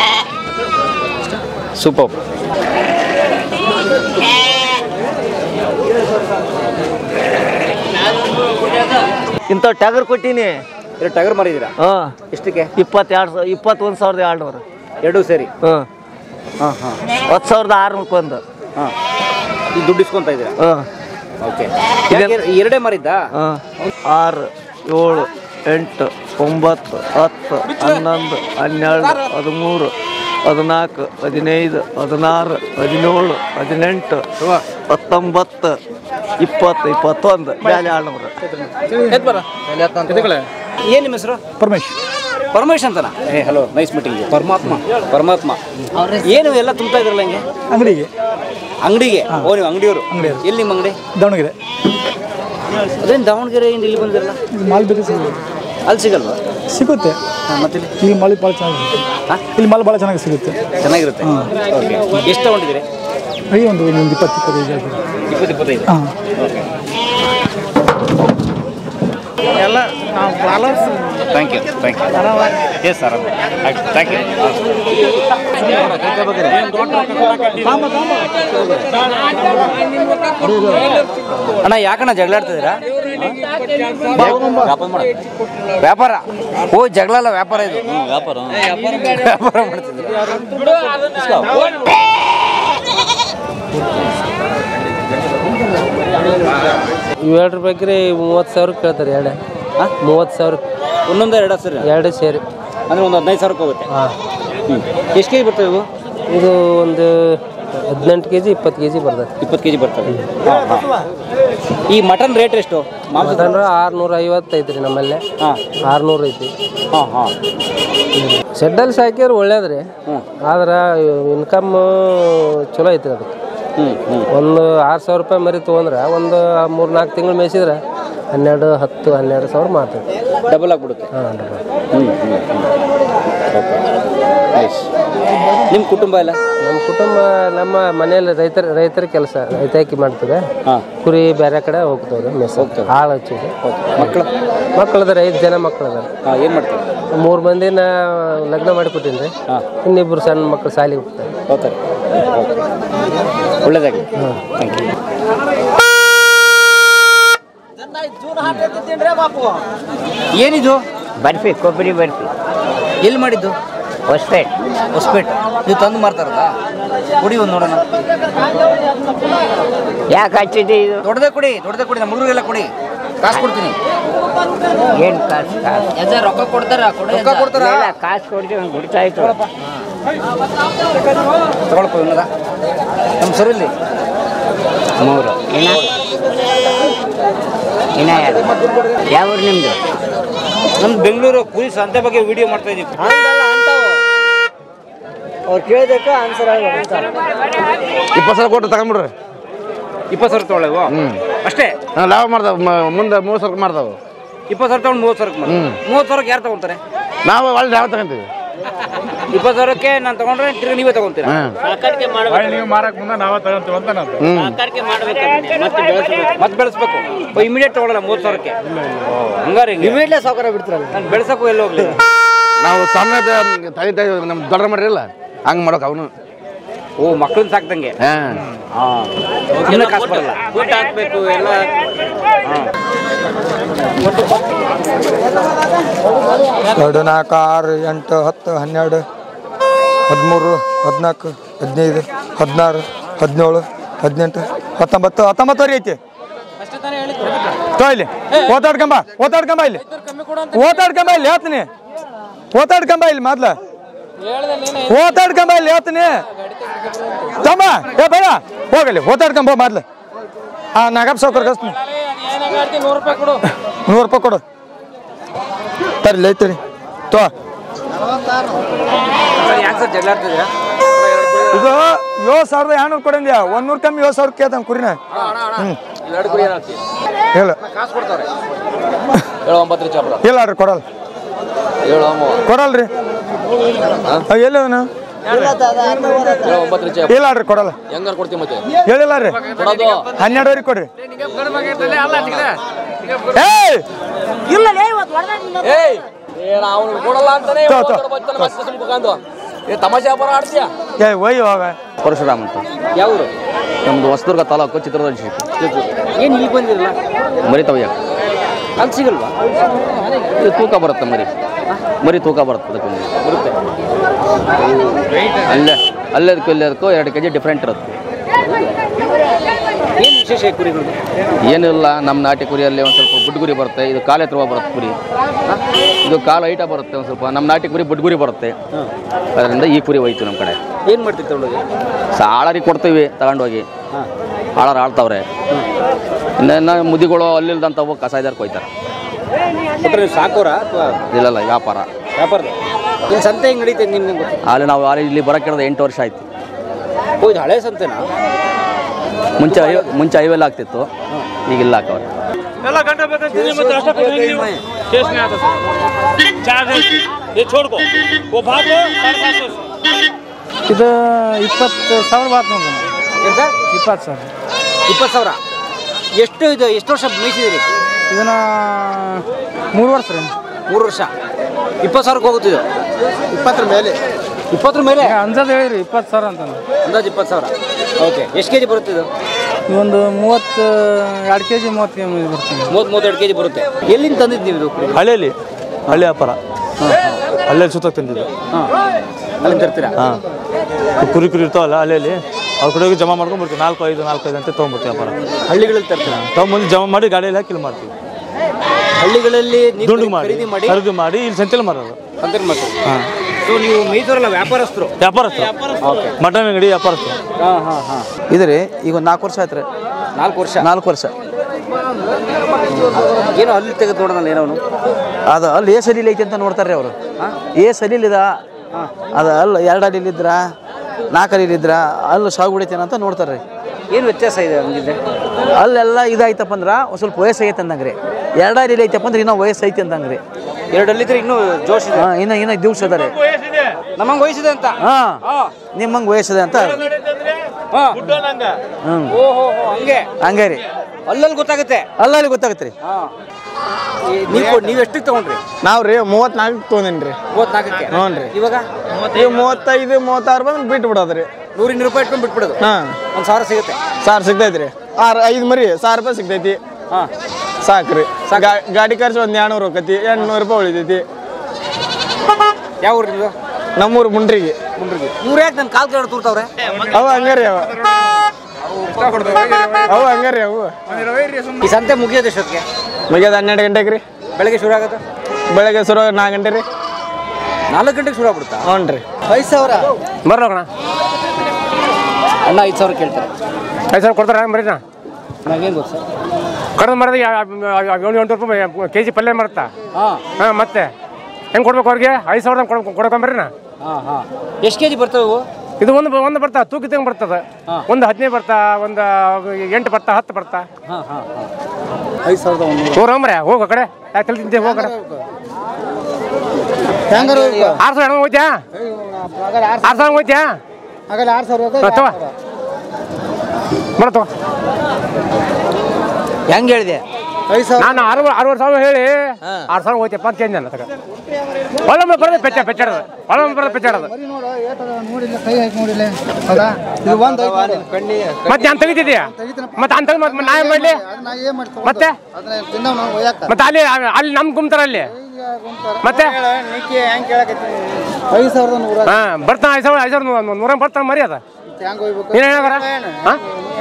ಸೂಪರ್ ಇಂಥ ಟ್ಯಾಗರ್ ಕೊಟ್ಟೀನಿ ಎರಡು ಟಗರ್ ಮಾರಿದ್ದೀರಾ ಹಾಂ ಎಷ್ಟಕ್ಕೆ ಇಪ್ಪತ್ತೆರಡು ಸಾವಿರ ಇಪ್ಪತ್ತೊಂದು ಸಾವಿರದ ಎರಡುನೂರು ಎರಡೂ ಸೇರಿ ಹಾಂ ಹಾಂ ಹಾಂ ಹತ್ತು ಸಾವಿರದ ಆರುನೂರಕ್ಕೆ ಒಂದು ಹಾಂ ಈಗ ದುಡ್ಡು ಇಸ್ಕೊಂತ ಇದ್ದೀರಾ ಹಾಂ ಓಕೆ ಎರಡೇ ಮಾರಿದ್ದಾ ಹಾಂ ಆರು ಏಳು ಎಂಟು ಒಂಬತ್ತು ಹತ್ತು ಹನ್ನೊಂದು ಹನ್ನೆರಡು ಹದಿಮೂರು ಹದಿನಾಲ್ಕು ಹದಿನೈದು ಹದಿನಾರು ಹದಿನೇಳು ಹದಿನೆಂಟು ಹತ್ತೊಂಬತ್ತು ಇಪ್ಪತ್ತು ಇಪ್ಪತ್ತೊಂದು ಮೇಲೆ ಆಳ್ನೂರು ಏನು ನಿಮ್ಮ ಹೆಸರು ಪರಮೇಶ್ ಪರಮೇಶ್ ಅಂತನಾ ಏ ಹಲೋ ನೈಸ್ ಮೀಟಿಂಗ್ ಪರಮಾತ್ಮ ಪರಮಾತ್ಮ ಏನು ಎಲ್ಲ ತುಂಬ್ತಾ ಇದ್ರಲ್ಲ ಹಿಂಗೆ ಅಂಗಡಿಗೆ ಅಂಗಡಿಗೆ ಓ ನೀವು ಅಂಗಡಿಯವರು ಎಲ್ಲಿ ನಿಮ್ಮ ಅಂಗಡಿ ದಾವಣಗೆರೆ ಅದೇನು ದಾವಣಗೆರೆಯಿಂದ ಇಲ್ಲಿ ಬಂದಿರಲ್ಲ ಮಾಲ್ ಬೇಕು ಸಿಗುತ್ತೆ ಅಲ್ಲಿ ಸಿಗಲ್ವಾ ಸಿಗುತ್ತೆ ಮತ್ತೆ ಇಲ್ಲಿ ಮಾಲ್ ಭಾಳ ಚೆನ್ನಾಗಿ ಇಲ್ಲಿ ಮಾಲ್ ಭಾಳ ಚೆನ್ನಾಗಿ ಸಿಗುತ್ತೆ ಚೆನ್ನಾಗಿರುತ್ತೆ ಓಕೆ ಎಷ್ಟು ತಗೊಂಡಿದ್ದೀರಿ ಈ ಒಂದು ಒಂದು ಇಪ್ಪತ್ತು ಇಪ್ಪತ್ತೈದು ಆಗಿದೆ. ಇಪ್ಪತ್ತು ಇಪ್ಪತ್ತೈದು ಹಾಂ ಎಲ್ಲ thank you thank you yes sir ಆಯ್ತು ಥ್ಯಾಂಕ್ ಯು ಅಣ್ಣ ಯಾಕಣ್ಣ ಜಗಳ ಆಡ್ತಿದ್ದೀರಾ ವ್ಯಾಪಾರ ಓ ಜಗಳ ಅಲ್ಲ ವ್ಯಾಪಾರ ಇದು ವ್ಯಾಪಾರ ವ್ಯಾಪಾರ ಮಾಡ್ತಿದ್ದೀರಾ ಏಳು ರೂಪಾಯಿಗೆ ಮೂವತ್ತು ಸಾವಿರ ಕೇಳ್ತಾರೆ ಎರಡೇ ಮೂವತ್ತು ಸಾವಿರ ಒಂದೊಂದು ಎರಡು ಸರಿ ಎರಡು ಸೇರಿ ಅಂದ್ರೆ ಒಂದು ಹದಿನೈದು ಸಾವಿರಕ್ಕೆ ಹೋಗುತ್ತೆ ಹಾಂ ಹ್ಞೂ ಎಷ್ಟು ಕೆ ಜಿ ಬರ್ತವೆ ಇವು ಇದು ಒಂದು ಹದಿನೆಂಟು ಕೆ ಜಿ ಇಪ್ಪತ್ತು ಕೆ ಜಿ ಬರ್ತದೆ ಇಪ್ಪತ್ತು ಕೆ ಜಿ ಬರ್ತವೆ ಹಾಂ ಹಾಂ ಈ ಮಟನ್ ರೇಟ್ ಎಷ್ಟು ಮಾಂಸ ಮಟನ್ ಆರ್ನೂರ ಐವತ್ತು ಐತ್ರಿ ನಮ್ಮಲ್ಲಿ ಹಾಂ ಆರ್ನೂರು ಐತಿ ಹಾಂ ಹಾಂ ಶೆಡ್ಡಲ್ಲಿ ಸಾಕಿದ್ರೆ ಒಳ್ಳೇದ್ರಿ ಆದ್ರೆ ಇನ್ಕಮ್ ಚಲೋ ಐತಿ ಅದಕ್ಕೆ ಹ್ಞೂ ಹ್ಞೂ ಒಂದು ಆರು ಸಾವಿರ ರೂಪಾಯಿ ಮರಿ ತೊಗೊಂಡ್ರೆ ಒಂದು ಮೂರು ನಾಲ್ಕು ತಿಂಗಳು ಮೇಯಿಸಿದ್ರೆ ಹನ್ನೆರಡು ಹತ್ತು ಹನ್ನೆರಡು ಸಾವಿರ ಮಾರ್ತೈತಿ ಡಬಲ್ ಆಗಿಬಿಡುತ್ತೆ ಹಾಂ ಡಬಲ್ ಹ್ಞೂ ಹ್ಞೂ ಓಕೆ ನೈಸ್ ನಿಮ್ಮ ಕುಟುಂಬ ಎಲ್ಲ ನಮ್ಮ ಕುಟುಂಬ ನಮ್ಮ ಮನೆಯಲ್ಲಿ ರೈತರ ರೈತರ ಕೆಲಸ ರೈತಾಕಿ ಮಾಡ್ತದೆ ಹಾಂ ಕುರಿ ಬೇರೆ ಕಡೆ ಹೋಗ್ತವ್ರೆ ಮೆಸ್ ಹಾಳು ಹಚ್ಚಿದೆ ಮಕ್ಕಳು ಮಕ್ಕಳದಾರ ಐದು ಜನ ಮಕ್ಕಳದಾರ ಹಾಂ ಏನು ಮಾಡ್ತಾರೆ ಮೂರು ಮಂದಿನ ಲಗ್ನ ಮಾಡಿಕೊಟ್ಟಿನಿ ರೀ ಇನ್ನಿಬ್ರು ಸಣ್ಣ ಮಕ್ಕಳು ಶಾಲೆಗೆ ಹೋಗ್ತಾರೆ ಹೋಗ್ತಾರೆ ಒಳ್ಳೇದಾಗಿ ಥ್ಯಾಂಕ್ ಯು ಏನಿದು ಬರ್ಫಿ ಕೊಬ್ಬರಿ ಬರ್ಫಿ ಎಲ್ಲಿ ಮಾಡಿದ್ದು ಹೊಸಪೇಟ್ ಹೊಸಪೇಟ್ ನೀವು ತಂದು ಮಾರ್ತಾರದಾ ಕುಡಿ ಒಂದು ನೋಡೋಣ ಯಾಕೆ ಹಚ್ಚಿದೆ ಇದು ದೊಡ್ಡದೇ ಕೊಡಿ ದೊಡ್ಡದೇ ಕೊಡಿ ನಮ್ಮ ಹುಡುಗರಿಗೆಲ್ಲ ಕೊಡಿ ಕಾಸು ಕೊಡ್ತೀನಿ ಏನು ಕಾಸು ಕಾಸು ರೊಕ್ಕ ಕೊಡ್ತಾರ ರೊಕ್ಕ ಕೊಡ್ತಾರಾ ಇಲ್ಲ, ಕಾಸು ಕೊಡ್ತೀವಿ ಒಂದು ಗುರ್ತಾಯ್ತು ತಗೊಳಪ್ಪ ಇವನ್ನದ ನಮ್ಮ ಸರ್ ಇಲ್ಲಿ ಮೂರು ಇನ್ನ ಇನ್ನ ಎರಡು ಯಾವ ಊರು ನಿಮ್ಮದು ನಮ್ದು ಬೆಂಗಳೂರು ಕುರಿ ಸಂತೆ ಬಗ್ಗೆ ವಿಡಿಯೋ ಮಾಡ್ತಾ ಇದೀವಿ ಅವ್ರು ಕೇಳಿದಕ್ಕೆ ಆನ್ಸರ್ ಇಪ್ಪತ್ತು ಸಾವಿರ ಕೊಟ್ಟು ತಗೊಂಬಿಡ್ರಿ ಇಪ್ಪತ್ತು ಸಾವಿರ ತೊಗೊಳವು ಅಷ್ಟೇ ನಾವು ಲಾಭ ಮಾಡ್ತಾವ ಮುಂದೆ ಮೂವತ್ತು ಸಾವಿರ ಮಾಡ್ತಾವ ಇಪ್ಪತ್ತು ಸಾವಿರ ತಗೊಂಡು ಮೂವತ್ತು ಸಾವಿರಕ್ಕೆ ಮಾಡಿ ಮೂವತ್ತು ಸಾವಿರಕ್ಕೆ ಯಾರು ತಗೊಂತಾರೆ ನಾವು ಒಳ್ಳೆ ಲಾಭ ತಗೊಂತೀವಿ ಇಪ್ಪತ್ತು ಸಾವಿರಕ್ಕೆ ನಾನು ತಗೊಂಡ್ರೆ ತಿರ್ಗಿ ನೀವೇ ತಗೊಂತೀರಾ ನೀವು ಮಾರಕ್ ಮುಂದೆ ನಾವೇ ತಗೊಂತೀವಿ ಅಂತ ನಾನು ಮತ್ತೆ ಬೆಳೆಸ್ಬೇಕು ಇಮಿಡಿಯೇಟ್ ತಗೊಳ್ಳಲ್ಲ ಮೂವತ್ತು ಸಾವಿರಕ್ಕೆ ಹಂಗಾರೆ ಇಮಿಡಿಯೇಟ್ಲಿ ಸಾವುಕಾರ ಬಿಡ್ತಾರಲ್ಲ ನಾನು ಬೆಳೆಸಕ್ಕೂ ಎಲ್ಲ ಹೋಗ್ಲಿ ನಾವು ಸಣ್ಣ ತಂದೆ ತಾಯಿ ನಮ್ಮ ದೊಡ್ಡ ಮಾಡಿರಲ್ಲ ಹಂಗೆ ಮಾಡೋಕೆ ಅವನು ಓ ಮಕ್ಕಳನ್ನ ಸಾಕ್ದಂಗೆ ಹಾಂ ಹಾಂ ಇನ್ನ ಕಾಸು ಬರಲ್ಲ ಊಟ ಹಾಕ್ಬೇಕು ಎಲ್ಲ ಎರಡು ನಾಲ್ಕು ಆರು ಎಂಟು ಹತ್ತು ಹನ್ನೆರಡು ಹದಿಮೂರು ಹದಿನಾಲ್ಕು ಹದಿನೈದು ಹದಿನಾರು ಹದಿನೇಳು ಹದಿನೆಂಟು ಹತ್ತೊಂಬತ್ತು ಹತ್ತೊಂಬತ್ತುವರೆ ಐತಿ ತೋ ಇಲ್ಲಿ ಓತಾಡ್ಕೊಂಬ ಓತಾಡ್ಕೊಂಬ ಇಲ್ಲಿ ಓತಾಡ್ಕೊಂಬ ಇಲ್ಲಿ ಹೇಳ್ತೀನಿ ಓತಾಡ್ಕೊಂಬ ಇಲ್ಲಿ ಮೊದ್ಲ ಓತಾಡ್ಕೊಂಬ ಇಲ್ಲಿ ಹೇಳ್ತೀನಿ ತಮ್ಮ ಏ ಬೇಡ ಹೋಗಲಿ ಓತಾಡ್ಕೊಂಬ ಮೊದ್ಲು ಆ ನಾಗಪ್ಪ ಸೌಕರ್ ಕಸ್ತೀನಿ ನೂರು ರೂಪಾಯಿ ಕೊಡು ನೂರು ರೂಪಾಯಿ ಕೊಡು ತರ್ಲಿ ಐತ್ರಿ ತೋ ಯಾಕೆ ಸರ್ ಜಗಳಾಡ್ತಿದ್ದೀರಾ ಇದು ಏಳು ಸಾವಿರದ ಎರಡ್ನೂರು ಕೊಡಂದ್ಯಾ ಒಂದ್ ಕಮ್ಮಿ ಏಳು ಸಾವಿರ ಕೇಳ್ತಾನೆ ಕುರಿನ ಹ್ಮ್ ಎರಡು ಕುರಿ ಏನಾಗ್ತಿ ಹೇಳು ಕಾಸು ಕೊಡ್ತಾರೆ ಏಳು ಒಂಬತ್ತು ರೀ ಚಾಪುರ ಇಲ್ಲ ರೀ ಕೊಡಲ್ಲ ಏಳು ಕೊಡಲ್ರಿ ಎಲ್ಲಿ ಅವನು ಏಳು ಒಂಬತ್ತು ರೀ ಇಲ್ಲ ರೀ ಕೊಡಲ್ಲ ಹೆಂಗಾರು ಕೊಡ್ತೀವಿ ಮತ್ತೆ ಹೇಳಿಲ್ಲ ರೀ ಕೊಡೋದು ಹನ್ನೆರಡುವರೆಗೆ ಕೊಡ್ರಿ ಏಯ್ ಇಲ್ಲ ಏಯ್ ಏನ್ ಅವ್ನು ಕೊಡಲ್ಲ ಅಂತಾನೆ ತೋ, ತೋ, ಬರ್ತಾನೆ ಮತ್ತೆ ಸುಮ್ಕೊಂಡು. ಏ ತಮಾಷೆ ವ್ಯಾಪಾರ ಆಡ್ತೀಯಾ ಏ ಒಯ್ ಇವಾಗ ಪರಶುರಾಮ್ ಅಂತ ಯಾವ್ರು ನಮ್ದು ಹೊಸದುರ್ಗ ತಾಲೂಕು ಚಿತ್ರದುರ್ಗ ಡಿಸ್ಟ್ರಿಕ್ಟ್ ಏನ್ ಈಗ ಬಂದಿರಲ್ಲ ಮರಿ ತವಯ್ಯ ಅಲ್ಲಿ ಸಿಗಲ್ವಾ ಇದು ತೂಕ ಬರುತ್ತೆ ಮರಿ ಮರಿ ತೂಕ ಬರುತ್ತೆ ಅದಕ್ಕೊಂದು ಬರುತ್ತೆ ಅಲ್ಲೇ ಅಲ್ಲೇದಕ್ಕೂ ಇಲ್ಲೇದಕ್ಕೂ ಎರಡು ಕೆ ಜಿ ಡಿಫ್ರೆಂಟ್ ಇರುತ್ತೆ ಏನ್ ವಿಶೇಷ ಈ ಕುರಿಗಳು ಏನಿಲ್ಲ ನಮ್ಮ ನಾಟಿ ಕುರಿಯಲ್ಲಿ ಒಂದು ಸ್ವಲ್ಪ ಬುಡ್ಗುರಿ ಬರುತ್ತೆ ಇದು ಕಾಲು ಎತ್ತುವ ಬರುತ್ತೆ ಕುರಿ ಇದು ಕಾಲು ಐಟ ಬರುತ್ತೆ ಒಂದು ಸ್ವಲ್ಪ ನಮ್ಮ ನಾಟಿ ಕುರಿ ಬುಡ್ಗುರಿ ಬರುತ್ತೆ ಅದರಿಂದ ಈ ಕುರಿ ಹೋಯ್ತು ನಮ್ಮ ಕಡೆ ಏನ್ ಮಾಡ್ತೀವಿ ತಗೊಂಡೋಗಿ ಆಳರಿಗೆ ಕೊಡ್ತೀವಿ ತಗೊಂಡೋಗಿ ಆಳರು ಆಳ್ತಾವ್ರೆ ಇನ್ನು ಮುದಿಗಳು ಅಲ್ಲಿಲ್ದಂಥವು ಕಸಾಯ್ದಾರ್ ಕೊಯ್ತಾರೆ ಒಟ್ರೆ ನೀವು ಸಾಕೋರ ಅಥವಾ ಇಲ್ಲಲ್ಲ ವ್ಯಾಪಾರ ವ್ಯಾಪಾರದ ಏನ್ ಸಂತೆ ಹೆಂಗ್ ನಡೀತದೆ ನಿಮ್ಗೆ ಗೊತ್ತು ಅಲ್ಲಿ ನಾವು ಅಲ್ಲಿ ಇಲ್ಲಿ ಬರೋಕೆ ಹಿಡಿದು ಎಂಟು ವರ್ಷ ಆಯ್ತು ಓ ಇದು ಹಳೆ ಸಂತೆನಾ ಮುಂಚೆ ಐ ಮುಂಚೆ ಐವೆಲ್ಲ ಆಗ್ತಿತ್ತು ಈಗಿಲ್ಲ ಹಾಕವ್ರೆ ಎಲ್ಲ ಗಂಟೆ ಬೇಕಾಗ್ತದೆ ಮತ್ತೆ ಅಷ್ಟೇ ಸ್ಟೇಷನ್ आता चार ये छोड़ को वो भाग लो साढ़े सात सौ ಇದು ಇಪ್ಪತ್ತು ಸಾವಿರ ಬಾತ್ ನೋಡ್ರಿ ಏನ್ ಸರ್ ಇಪ್ಪತ್ತು ಸಾವಿರ ಇಪ್ಪತ್ತು ಸಾವಿರ ಎಷ್ಟು ಇದು ಎಷ್ಟು ವರ್ಷ ಮೇಯಿಸಿದಿರಿ ಇದನ್ನ ಮೂರು ವರ್ಷ ರೀ ಮೂರು ವರ್ಷ ಇಪ್ಪತ್ತು ಸಾವಿರಕ್ಕೆ ಹೋಗುತ್ತೆ ಇದು ಇಪ್ಪತ್ತರ ಮೇಲೆ ಇಪ್ಪತ್ತರ ಮೇಲೆ ಅಂದಾಜು ಹೇಳಿರಿ ಇಪ್ಪತ್ತು ಸಾವಿರ ಅಂತ ಅಂದಾಜು ಇಪ್ಪತ್ತು ಸಾವಿರ ಓಕೆ ಎಷ್ಟು ಕೆ ಜಿ ಬರುತ್ತೆ ಇದು ಒಂದು ಮೂವತ್ತು ಎರಡು ಕೆ ಜಿ ಮೂವತ್ತು ಕೆ ಜಿ ಬರ್ತೀನಿ ಮೂವತ್ತು ಮೂವತ್ತೆರಡು ಕೆ ಜಿ ಬರುತ್ತೆ ಎಲ್ಲಿಂದ ತಂದಿದ್ದು ನೀವು ಇದು ಕುರಿ? ಹಳ್ಳಿಯಲ್ಲಿ ಹಳ್ಳಿ ವ್ಯಾಪಾರ ಅಲ್ಲೇ ಸುತ್ತ ತಂದಿದ್ದು ಅಲ್ಲಿಂದ ತರ್ತೀರಾ ಹಾಂ ಕುರಿ ಕುರಿ ಇರ್ತಾವಲ್ಲ ಹಳ್ಳಿಯಲ್ಲಿ ಅವ್ರ ಕಡೆ ಹೋಗಿ ಜಮಾ ಮಾಡ್ಕೊಂಡು ಬರ್ತೀವಿ ನಾಲ್ಕು ಐದು ನಾಲ್ಕು ಐದು ಅಂತ ತೊಗೊಂಡ್ಬಿಡ್ತೀವಿ ವ್ಯಾಪಾರ ಹಳ್ಳಿಗಳಲ್ಲಿ ತರ್ತೀರಾ ತೊಗೊಂಬಂದು ಜಮಾ ಮಾಡಿ ಗಾಡಿಯಲ್ಲಿ ಹಾಕಿ ಇಲ್ಲಿ ಮಾಡ್ತೀವಿ ಹಳ್ಳಿಗಳಲ್ಲಿ ನೀವು ದುಂಡು ಮಾಡಿ ಖರೀದಿ ಮಾಡಿ ಖರೀದಿ ಮಾಡಿ ಇಲ್ಲಿ ಸಂತೆಲಿ ಮಾರೋದು ಅಂತಾರೆ ಮಾಡ್ತೀರಿ ಹಾಂ ಸೊ ನೀವು ಮೇಯ್ಸೋರಲ್ಲ ವ್ಯಾಪಾರಸ್ಥರು ವ್ಯಾಪಾರಸ್ಥರು ಮಟನ್ ಅಂಗಡಿ ವ್ಯಾಪಾರಸ್ಥರು ಹಾಂ ಹಾಂ ಹಾಂ ಇದು ರೀ ಈಗ ಒಂದು ನಾಲ್ಕು ವರ್ಷ ಆಯ್ತು ರೀ ನಾಲ್ಕು ವರ್ಷ ನಾಲ್ಕು ವರ್ಷ ಏನೋ ಅಲ್ಲಿ ತೆಗೆದು ನೋಡೋಣ ಏನೋ ಅವನು ಅದು ಅಲ್ಲಿ ಏ ಸಲೀಲ್ ಐತಿ ಅಂತ ನೋಡ್ತಾರೆ ಅವರು ಏ ಸಲೀಲಿದ ಅದು ಅಲ್ಲ ಎರಡು ಅಡಿಲಿದ್ರ ನಾಲ್ಕು ಅಡಿಲಿದ್ರ ಅಲ್ಲಿ ಸಾವು ಬಿಡೈತೇನ ಅಂತ ನೋಡ್ತಾರೆ ರೀ ಏನು ವ್ಯತ್ಯಾಸ ಇದೆ ಹಂಗಿದ್ರೆ ಅಲ್ಲೆಲ್ಲ ಇದಾಯ್ತಪ್ಪ ಅಂದ್ರೆ ಒಂದು ಸ್ವಲ್ಪ ವಯಸ್ಸು ಆಗೈತೆ ಅಂದಂಗೆ ರೀ ಎರಡು ಅಡಿಲಿ ಐತಪ್ಪ ಅಂದ್ರೆ ಇನ್ನೂ ವಯಸ್ಸು ಐತಿ ಅಂದಂಗೆ ರೀ ಎರಡಲ್ಲಿದ್ರೆ ಇನ್ನೂ ಜೋಶ್ ಇದೆ ಹಾಂ ಇನ್ನು ಇನ್ನೂ ದಿವ್ಸ ಅದ ರೀ ನಮ್ಮಂಗೆ ವಯಸ್ಸಿದೆ ಅಂತ ಹಾಂ ನಿಮ್ಮಂಗೆ ವಯಸ್ಸಿದೆ ಅಂತ ಹಾಂ ಹ್ಞೂ ಓಹೋ ಹೋ ಹಂಗೆ ಹಂಗೆ ರೀ ಅಲ್ಲಲ್ಲಿ ಗೊತ್ತಾಗುತ್ತೆ ಅಲ್ಲಲ್ಲಿ ಗೊತ್ತಾಗತ್ತೆ ರೀ ಹಾಂ ನೀವು ನೀವು ಎಷ್ಟಕ್ಕೆ ತಗೊಂಡ್ರಿ ನಾವು ರೀ ಮೂವತ್ನಾಲ್ಕು ತೊಗೊಂಡೇನಿ ರೀ ಮೂವತ್ನಾಲ್ಕಕ್ಕೆ ಹ್ಞೂ ರೀ ಇವಾಗ ಈಗ ಮೂವತ್ತೈದು ಮೂವತ್ತಾರು ಬಂದು ಬಿಟ್ಟು ಬಿಡೋದು ರೀ ನೂರು ಇನ್ನೂರು ರೂಪಾಯಿ ಇಟ್ಕೊಂಡು ಬಿಟ್ಬಿಡೋದು ಹಾಂ ಒಂದು ಸಾವಿರ ಸಿಗುತ್ತೆ ಸಾವಿರ ಸಿಗ್ತೈತಿ ರೀ ಆರು ಐದು ಮರಿ ಸಾವಿರ ರೂಪಾಯಿ ಸಿಗ್ತೈತಿ ಹಾಂ ಸಾಕ್ರಿ ಗಾ- ಗಾಡಿ ಖರ್ಚು ಒಂದು ಎರಡ್ನೂರು ಹೋಗತಿ ಎಂಟ್ನೂರು ರೂಪಾಯಿ ಉಳಿತೈತಿ ಯಾವ ಊರು ನಿಮ್ಮದು ನಮ್ಮೂರು ಮುಂಡ್ರಿಗೆ ಮುಂಡ್ರಿಗೆ ಇವ್ರು ಯಾಕೆ ನನ್ನ ಕಾಲ್ ಕೆಳಗಡೆ ತೂರ್ತಾವ್ರೆ ಅವು ಹಂಗಾರಿ ಅವ ಅವು ಹಂಗಾರಿ ಅವು ಈ ಸಂತೆ ಮುಗಿಯೋದು ಎಷ್ಟೊತ್ತಿಗೆ ಮುಗಿಯೋದು ಹನ್ನೆರಡು ಗಂಟೆಗೆ ರೀ ಬೆಳಗ್ಗೆ ಶುರು ಆಗುತ್ತೆ ಬೆಳಗ್ಗೆ ಶುರು ಆಗೋದು ನಾಲ್ಕು ಗಂಟೆ ರೀ ನಾಲ್ಕು ಗಂಟೆಗೆ ಶುರು ಆಗ್ಬಿಡುತ್ತಾ ಹ್ಞೂ ರೀ ಐದು ಸಾವಿರ ಬರ್ರೋಣ ಅಣ್ಣ ಐದು ಸಾವಿರ ಕೇಳ್ತಾರೆ ಐದು ಸಾವಿರ ಕೊಡ್ತಾರ ಮರಿನಾ ನನಗೇನು ಗೊತ್ತು ಸರ್ ಕಡದ ಮರದ ಏಳು ಎಂಟು ರೂಪಾಯಿ ಕೆ ಜಿ ಪಲ್ಯ ಮರತ್ತಾ ಹಾಂ ಹಾಂ ಮತ್ತೆ ಹೆಂಗೆ ಕೊಡ್ಬೇಕು ಅವ್ರಿಗೆ ಐದು ಸಾವಿರದ ಕೊಡ್ ಕೊಡ್ಕೊಂಬರ್ರಿ ನಾ ಹಾಂ ಹಾಂ ಎಷ್ಟು ಕೆ ಜಿ ಬರ್ತವೆ ಇವು ಇದು ಒಂದು ಒಂದು ಬರ್ತಾ ತೂಕ ತಂಗ ಬರ್ತದ ಒಂದು ಹದಿನೈದು ಬರ್ತಾ ಒಂದು ಎಂಟು ಬರ್ತಾ ಹತ್ತು ಬರ್ತಾ ಹಾಂ ಹಾಂ ಹಾಂ ಐದು ಸಾವಿರದ ಒಂದೂರು ಹೋಗ್ರಮ್ರೆ ಹೋಗೋ ಕಡೆ ಯಾಕೆ ತಲೆ ತಿಂತೀವಿ ಹೋಗ ಹೆಂಗಾರ ಆರು ಸಾವಿರ ಹೋಗ್ತ್ಯಾ ಆರು ಸಾವಿರ ಹೋಗ್ತ್ಯಾ ಹಾಗಾದ್ರೆ ಆರು ಸಾವಿರ ತಗೋ ಬರತ್ತೋ ಹೆಂಗೆ ಹೇಳಿದೆ ಐದು ಸಾವಿರ ನಾನು ಆರು ಆರೂವರೆ ಸಾವಿರ ಹೇಳಿ ಆರು ಸಾವಿರ ಹೋಗ್ತೇಪ್ಪ ಅಂತ ಕೇಳಿ ನಾನು ತಗ ಒಳ್ಳೆ ಬರೋದು ಪೆಚ್ಚ ಪೆಚ್ಚಾಡೋದು ಒಳ್ಳೆ ಬರೋದು ಪೆಚ್ಚಾಡೋದು ನೋಡಿಲ್ಲ ಕೈ ಹಾಕಿ ನೋಡಿಲ್ಲ ಹೌದಾ ಇದು ಒಂದು ಮತ್ತೆ ನಾನು ತೆಗಿತಿದ್ಯಾ ಮತ್ತೆ ಅಂತ ಮತ್ತೆ ನಾ ಏನ್ ಮಾಡ್ಲಿ ನಾ ಏನು ಮಾಡ್ತೀನಿ ಮತ್ತೆ ಅದನ್ನ ತಿಂದವ್ ನಾವು ಒಯ್ಯಾಕ ಮತ್ತೆ ಅಲ್ಲಿ ಅಲ್ಲಿ ನಮ್ ಗುಮ್ತಾರ ಅಲ್ಲಿ ಮತ್ತೆ ಐದು ಸಾವಿರದ ನೂರ ಹಾ ಬರ್ತಾನ ಐದು ಸಾವಿರ ಐದು ಸಾವಿರ ನೂರ ಬರ್ತಾನ ಮರಿ ಅದ ಹೆಂಗೆ ಹೋಗ್ಬೇಕು ನೀನ್ ಹೇಳಾರ ಹಾ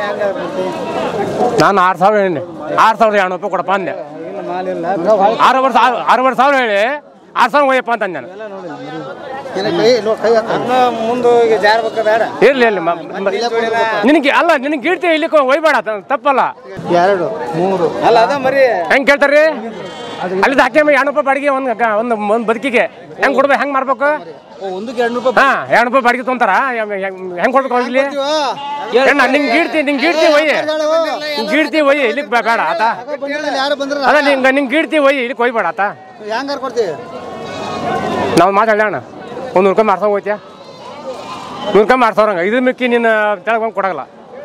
ನಾನು ಆರು ಸಾವಿರ ಹೇಳಿ ಆರು ಸಾವಿರದ ಎರಡು ರೂಪಾಯಿ ಕೊಡಪ್ಪ ಅಂದೆ ಆರು ವರ್ಷ ಆರೂವರೆ ಸಾವಿರ ಹೇಳಿ ಆರು ಸಾವಿರ ಹೋಯಪ್ಪ ಅಂತ ಅಂದೆ ನಾನು ಕೈ ನೋ ಕೈ ಹಾಕ ಮುಂದೆ ಈಗ ಜಾರ್ಬೇಕ ಬೇಡ ಇರ್ಲಿ ಇರ್ಲಿ ಮ- ಮ- ನಿನಗೆ ಅಲ್ಲ ನಿನಗೆ ಗೀಡ್ತಿ ಇಲ್ಲಿಕ್ಕೆ ಒಯ್ಬೇಡ ತ- ತಪ್ಪಲ್ಲ ಎರಡು ಮೂರು ಅಲ್ಲ ಅದ ಮರಿ ಹೆಂಗ್ ಕೇಳ್ತಾರ್ರಿ ಅಲ್ಲಿ ಹಾಕಿ ಎರಡು ರೂಪಾಯಿ ಬಾಡಿಗೆ ಒಂದು ಗ- ಒಂದು ಒಂದು ಬದುಕಿಗೆ ಹೆಂಗ್ ಕೊಡ್ಬೇಕು ಹೆಂಗ್ ಮಾಡ್ಬೇಕು ಒಂದಕ್ಕೆ ಎರಡು ರೂಪಾಯಿ ಹಾ ಎರಡು ರೂಪಾಯಿ ಬಾಡಿಗೆ ತೊಗೊಂತಾರ ಹೆಂಗ್ ಕೊಡ್ಬೇಕು ಅವ್ರಿಗೆ ಹೆಣ್ಣ ನಿಂಗೆ ಗೀಡ್ತಿ ನಿಂಗೆ ಗೀಡ್ತಿ ಒಯ್ಯಿ ನಿಂಗೆ ಗೀಡ್ತಿ ಒಯ್ಯಿ ಇಲ್ಲಿಗೆ ಬೇ- ಬೇಡ ಆತ ಯಾರು ಬಂದ್ರ ಅದ ನಿಂಗೆ ನಿಂಗೆ ಗೀಡ್ತಿ ಒಯ್ಯಿ ಇಲ್ಲಿಗೆ ಒಯ್ಬೇಡ ಆತ ಹೆಂಗಾರ ಕೊಡ್ತೀವಿ ನಾವು ಮಾತಾಡೋಣ ಒಂದು ನೂರು ರೂಪಾಯಿ ಮಾರ್ಸೋ ಹೋಯ್ತ್ಯಾ ನೂರು ರೂಪಾಯಿ ಮಾರ್ಸೋರಂಗ ಇದು ಮಿಕ್ಕಿ ನಿನ್ನ ಕೆಳಗೆ ಬಂದು ಕೊಡಗಲ್ಲ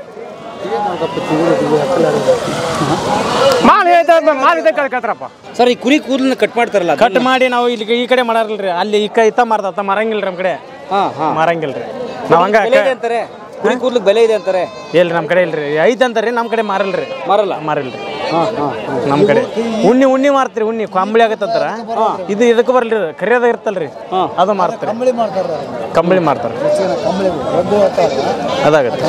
ಮಾಲ್ ಹೇಳ್ತಾ ಮಾಲ್ ಇದ್ದ ಕೇಳ್ತಾರಪ್ಪ ಸರ್ ಈ ಕುರಿ ಕೂದಲನ್ನ ಕಟ್ ಮಾಡ್ತಾರಲ್ಲ ಕಟ್ ಮಾಡಿ ನಾವು ಇಲ್ಲಿ ಈ ಕಡೆ ಮಾಡಾರಲ್ರಿ ಅಲ್ಲಿ ಈ ಕಡೆ ಇತ್ತ ಮಾರ್ತಾತ ಮಾರಂಗಿಲ್ರಿ ನಮ್ಮ ಕಡೆ ಹಾಂ ಹಾಂ ಮಾರಂಗಿಲ್ರಿ ನಾವ್ ಹಂಗ ಬೆಲೆ ಇದೆ ಅಂತಾರೆ ಕುರಿ ಕೂದಲಿಗೆ ಬೆಲೆ ಇದೆ ಅಂತಾರೆ ಇಲ್ರಿ ನಮ್ಮ ಕಡೆ ಇಲ್ರಿ ಐತೆ ಅಂತಾರ್ರಿ ನಮ್ಮ ಕಡೆ ಮಾರಲ್ರಿ ಮಾರಲ್ಲ ಮಾರಿಲ್ರಿ ಹಾಂ ಹಾಂ ನಮ್ಮ ಕಡೆ ಉಣ್ಣಿ ಉಣ್ಣಿ ಮಾರ್ತೀರಿ ಉಣ್ಣಿ ಕಂಬಳಿ ಆಗತ್ತಂತಾರ ಇದು ಇದಕ್ಕೆ ಬರ್ಲಿ ಕರಿಯೋದ ಇರ್ತಲ್ರಿ ಅದು ಮಾರ್ತೀರಿ ಕಂಬಳಿ ಮಾಡ್ತಾರ ಕಂಬಳಿ ಮಾರ್ತಾರ ಕಂಬಳಿ ರದ್ದು ಅಂತಾರ ಅದಾಗತ್ತೆ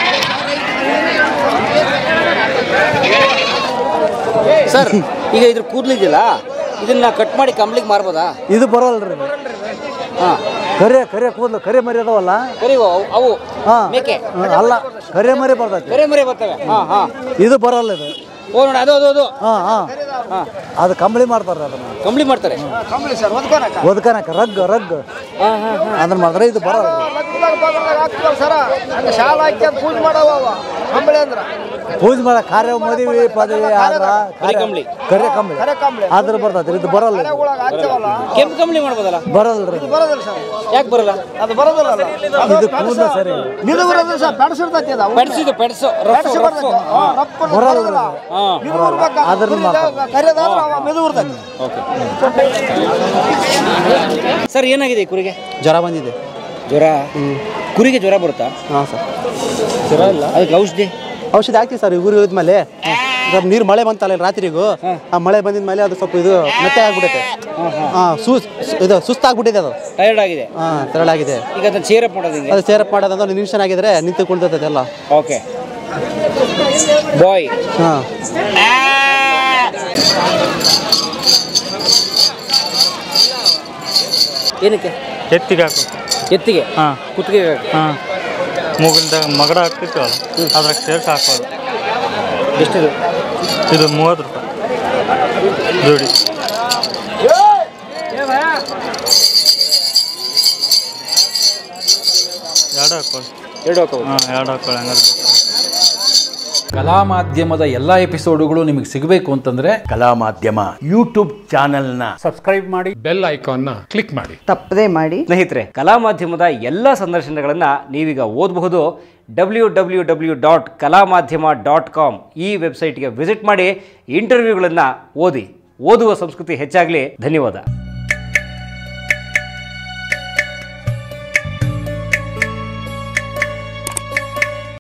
ಸರ್ ಈಗ ಇದ್ರ ಕೂದಲಿದೆಯಲ್ಲ ಇದನ್ನ ಕಟ್ ಮಾಡಿ ಕಂಬಳಿಗೆ ಮಾರ್ಬೋದಾ ಇದು ಬರೋಲ್ರಿ ಹಾಂ ಕರೆ ಕರೆ ಕೂದಲು ಕರೆ ಮರಿ ಅದಾವಲ್ಲ ಕರಿ ಅವು ಅವು ಹಾ ಮೇಕೆ ಹ್ಮ್, ಅಲ್ಲ ಕರೆ ಮರಿ ಬರ್ತೈತಿ ಕರೆ ಮರಿ ಬರ್ತವೆ ಹಾಂ ಹಾಂ ಇದು ಬರಲ್ಲ ಇದು ಓ ನೋಡಿ ಅದು ಅದು ಅದು ಹಾ ಹಾ ಹಾಂ ಅದು ಕಂಬಳಿ ಮಾಡ್ತಾರೆ ಅದನ್ನ ಕಂಬಳಿ ಮಾಡ್ತಾರೆ ಕಂಬಳಿ ಸರ್ ಒದ್ಕೊನಕ ಒದ್ಕನಕ ರಗ್ ರಗ್ ಹಾಂ ಹಾಂ ಹಾಂ ಅದನ್ನ ಮಾಡಿದ್ರೆ ಇದು ಬರಲ್ಲ ಸರ ಹಂಗೆ ಶಾಲ ಹಾಕಿ ಪೂಜೆ ಮಾಡವ ಕಂಬಳಿ ಅಂದ್ರೆ ಪೂಜೆ ಮಾಡ ಕಾರ್ಯ ಮದುವೆ ಪದವಿ ಆದ್ರ ಕರಿ ಕಂಬಳಿ ಕರೆ ಕಂಬಳಿ ಅದ್ರ ಬರ್ತೈತಿ ಇದು ಬರಲ್ಲ ಇದು. ಕೆಂಪು ಕಂಬಳಿ ಮಾಡ್ಬೋದಲ್ಲ ಬರಲ್ರಿ ಇದು. ಬರೋದಿಲ್ಲ ಸರ್ ಯಾಕೆ ಬರಲ್ಲ ಅದು ಬರೋದಿಲ್ಲ ಇದು ಕೂದಲು ಸರಿ ಇದು ಬರೋದಿಲ್ಲ ಸರ್ ಪೆಡ್ಸಿರ್ತೈತಿ ಅದು ಪೆಡ್ಸಿದು ಪೆಡ್ಸು ರಫ್ ರಫ್ ಬರಲ್ಲ ಇದು. ಹಾಂ ಅದ್ರ ಸರ್ ಏನಾಗಿದೆ ಈ ಕುರಿಗೆ ಜ್ವರ ಬಂದಿದೆ ಜ್ವರ ಕುರಿಗೆ ಜ್ವರ ಬರುತ್ತಾ ಹಾಂ ಸರ್ ಜ್ವರ ಇಲ್ಲ ಅದಕ್ಕೆ ಔಷಧಿ ಔಷಧಿ ಹಾಕ್ತೀವಿ ಸರ್ ಊರಿಗೆ ಹೋದ್ಮೇಲೆ ಸ್ವಲ್ಪ ನೀರು ಮಳೆ ಬಂತಲ್ಲ ಇಲ್ಲಿ ರಾತ್ರಿಗೂ ಆ ಮಳೆ ಬಂದಿದ ಮೇಲೆ ಅದು ಸ್ವಲ್ಪ ಇದು ಮೆತ್ತೆ ಆಗ್ಬಿಟ್ಟೈತೆ ಹಾಂ ಸೂಸ್ ಇದು ಸುಸ್ತಾಗ್ಬಿಟ್ಟಿದೆ ಅದು ಟೈರ್ಡ್ ಆಗಿದೆ ಹಾಂ ತೆರಳಾಗಿದೆ ಈಗ ಅದನ್ನ ಚೇರಪ್ ಮಾಡೋದು ಹಿಂಗೆ ಅದು ಸೇರಪ್ ಮಾಡೋದಂದ್ರೆ ಒಂದು ನಿಮಿಷ ಆಗಿದ್ರೆ ನಿಂತು ಕುಳಿತೈತೆ ಎಲ್ಲ ಓಕೆ ಬಾಯ್ ಹಾಂ ಏನಕ್ಕೆ ಎತ್ತಿಗೆ ಹಾಕು ಎತ್ತಿಗೆ ಹಾಂ ಕುತ್ತಿಗೆ ಹಾಂ ಮೂಗಿಂದ ಮಗಡ ಹಾಕ್ತಿರ್ತೀವಲ್ಲ ಅದ್ರಾಗ ಸೇರ್ಸಿ ಹಾಕೋದು ಎಷ್ಟಿದೆ ಇದು ಮೂವತ್ತು ರೂಪಾಯಿ ಜೋಡಿ ಎರಡು ಹಾಕೊಳ್ಳಿ ಎರಡು ಹಾಕೋದು ಹಾಂ ಎರಡು ಹಾಕೊಳ್ಳಿ ಹಂಗಾದ್ರೆ ಕಲಾ ಮಾಧ್ಯಮದ ಎಲ್ಲ ಎಪಿಸೋಡುಗಳು ನಿಮಗೆ ಸಿಗಬೇಕು ಅಂತಂದ್ರೆ ಕಲಾ ಮಾಧ್ಯಮ ಯೂಟ್ಯೂಬ್ ಚಾನೆಲ್ನ ಸಬ್ಸ್ಕ್ರೈಬ್ ಮಾಡಿ ಬೆಲ್ ಐಕಾನ್ನ ಕ್ಲಿಕ್ ಮಾಡಿ ತಪ್ಪದೇ ಮಾಡಿ ಸ್ನೇಹಿತರೆ ಕಲಾ ಮಾಧ್ಯಮದ ಎಲ್ಲ ಸಂದರ್ಶನಗಳನ್ನು ನೀವೀಗ ಓದಬಹುದು ಡಬ್ಲ್ಯೂ ಡಬ್ಲ್ಯೂ ಡಬ್ಲ್ಯೂ ಡಾಟ್ ಕಲಾ ಮಾಧ್ಯಮ ಡಾಟ್ ಕಾಮ್ ಈ ವೆಬ್ಸೈಟ್ಗೆ ವಿಸಿಟ್ ಮಾಡಿ ಇಂಟರ್ವ್ಯೂಗಳನ್ನು ಓದಿ ಓದುವ ಸಂಸ್ಕೃತಿ ಹೆಚ್ಚಾಗಲಿ ಧನ್ಯವಾದ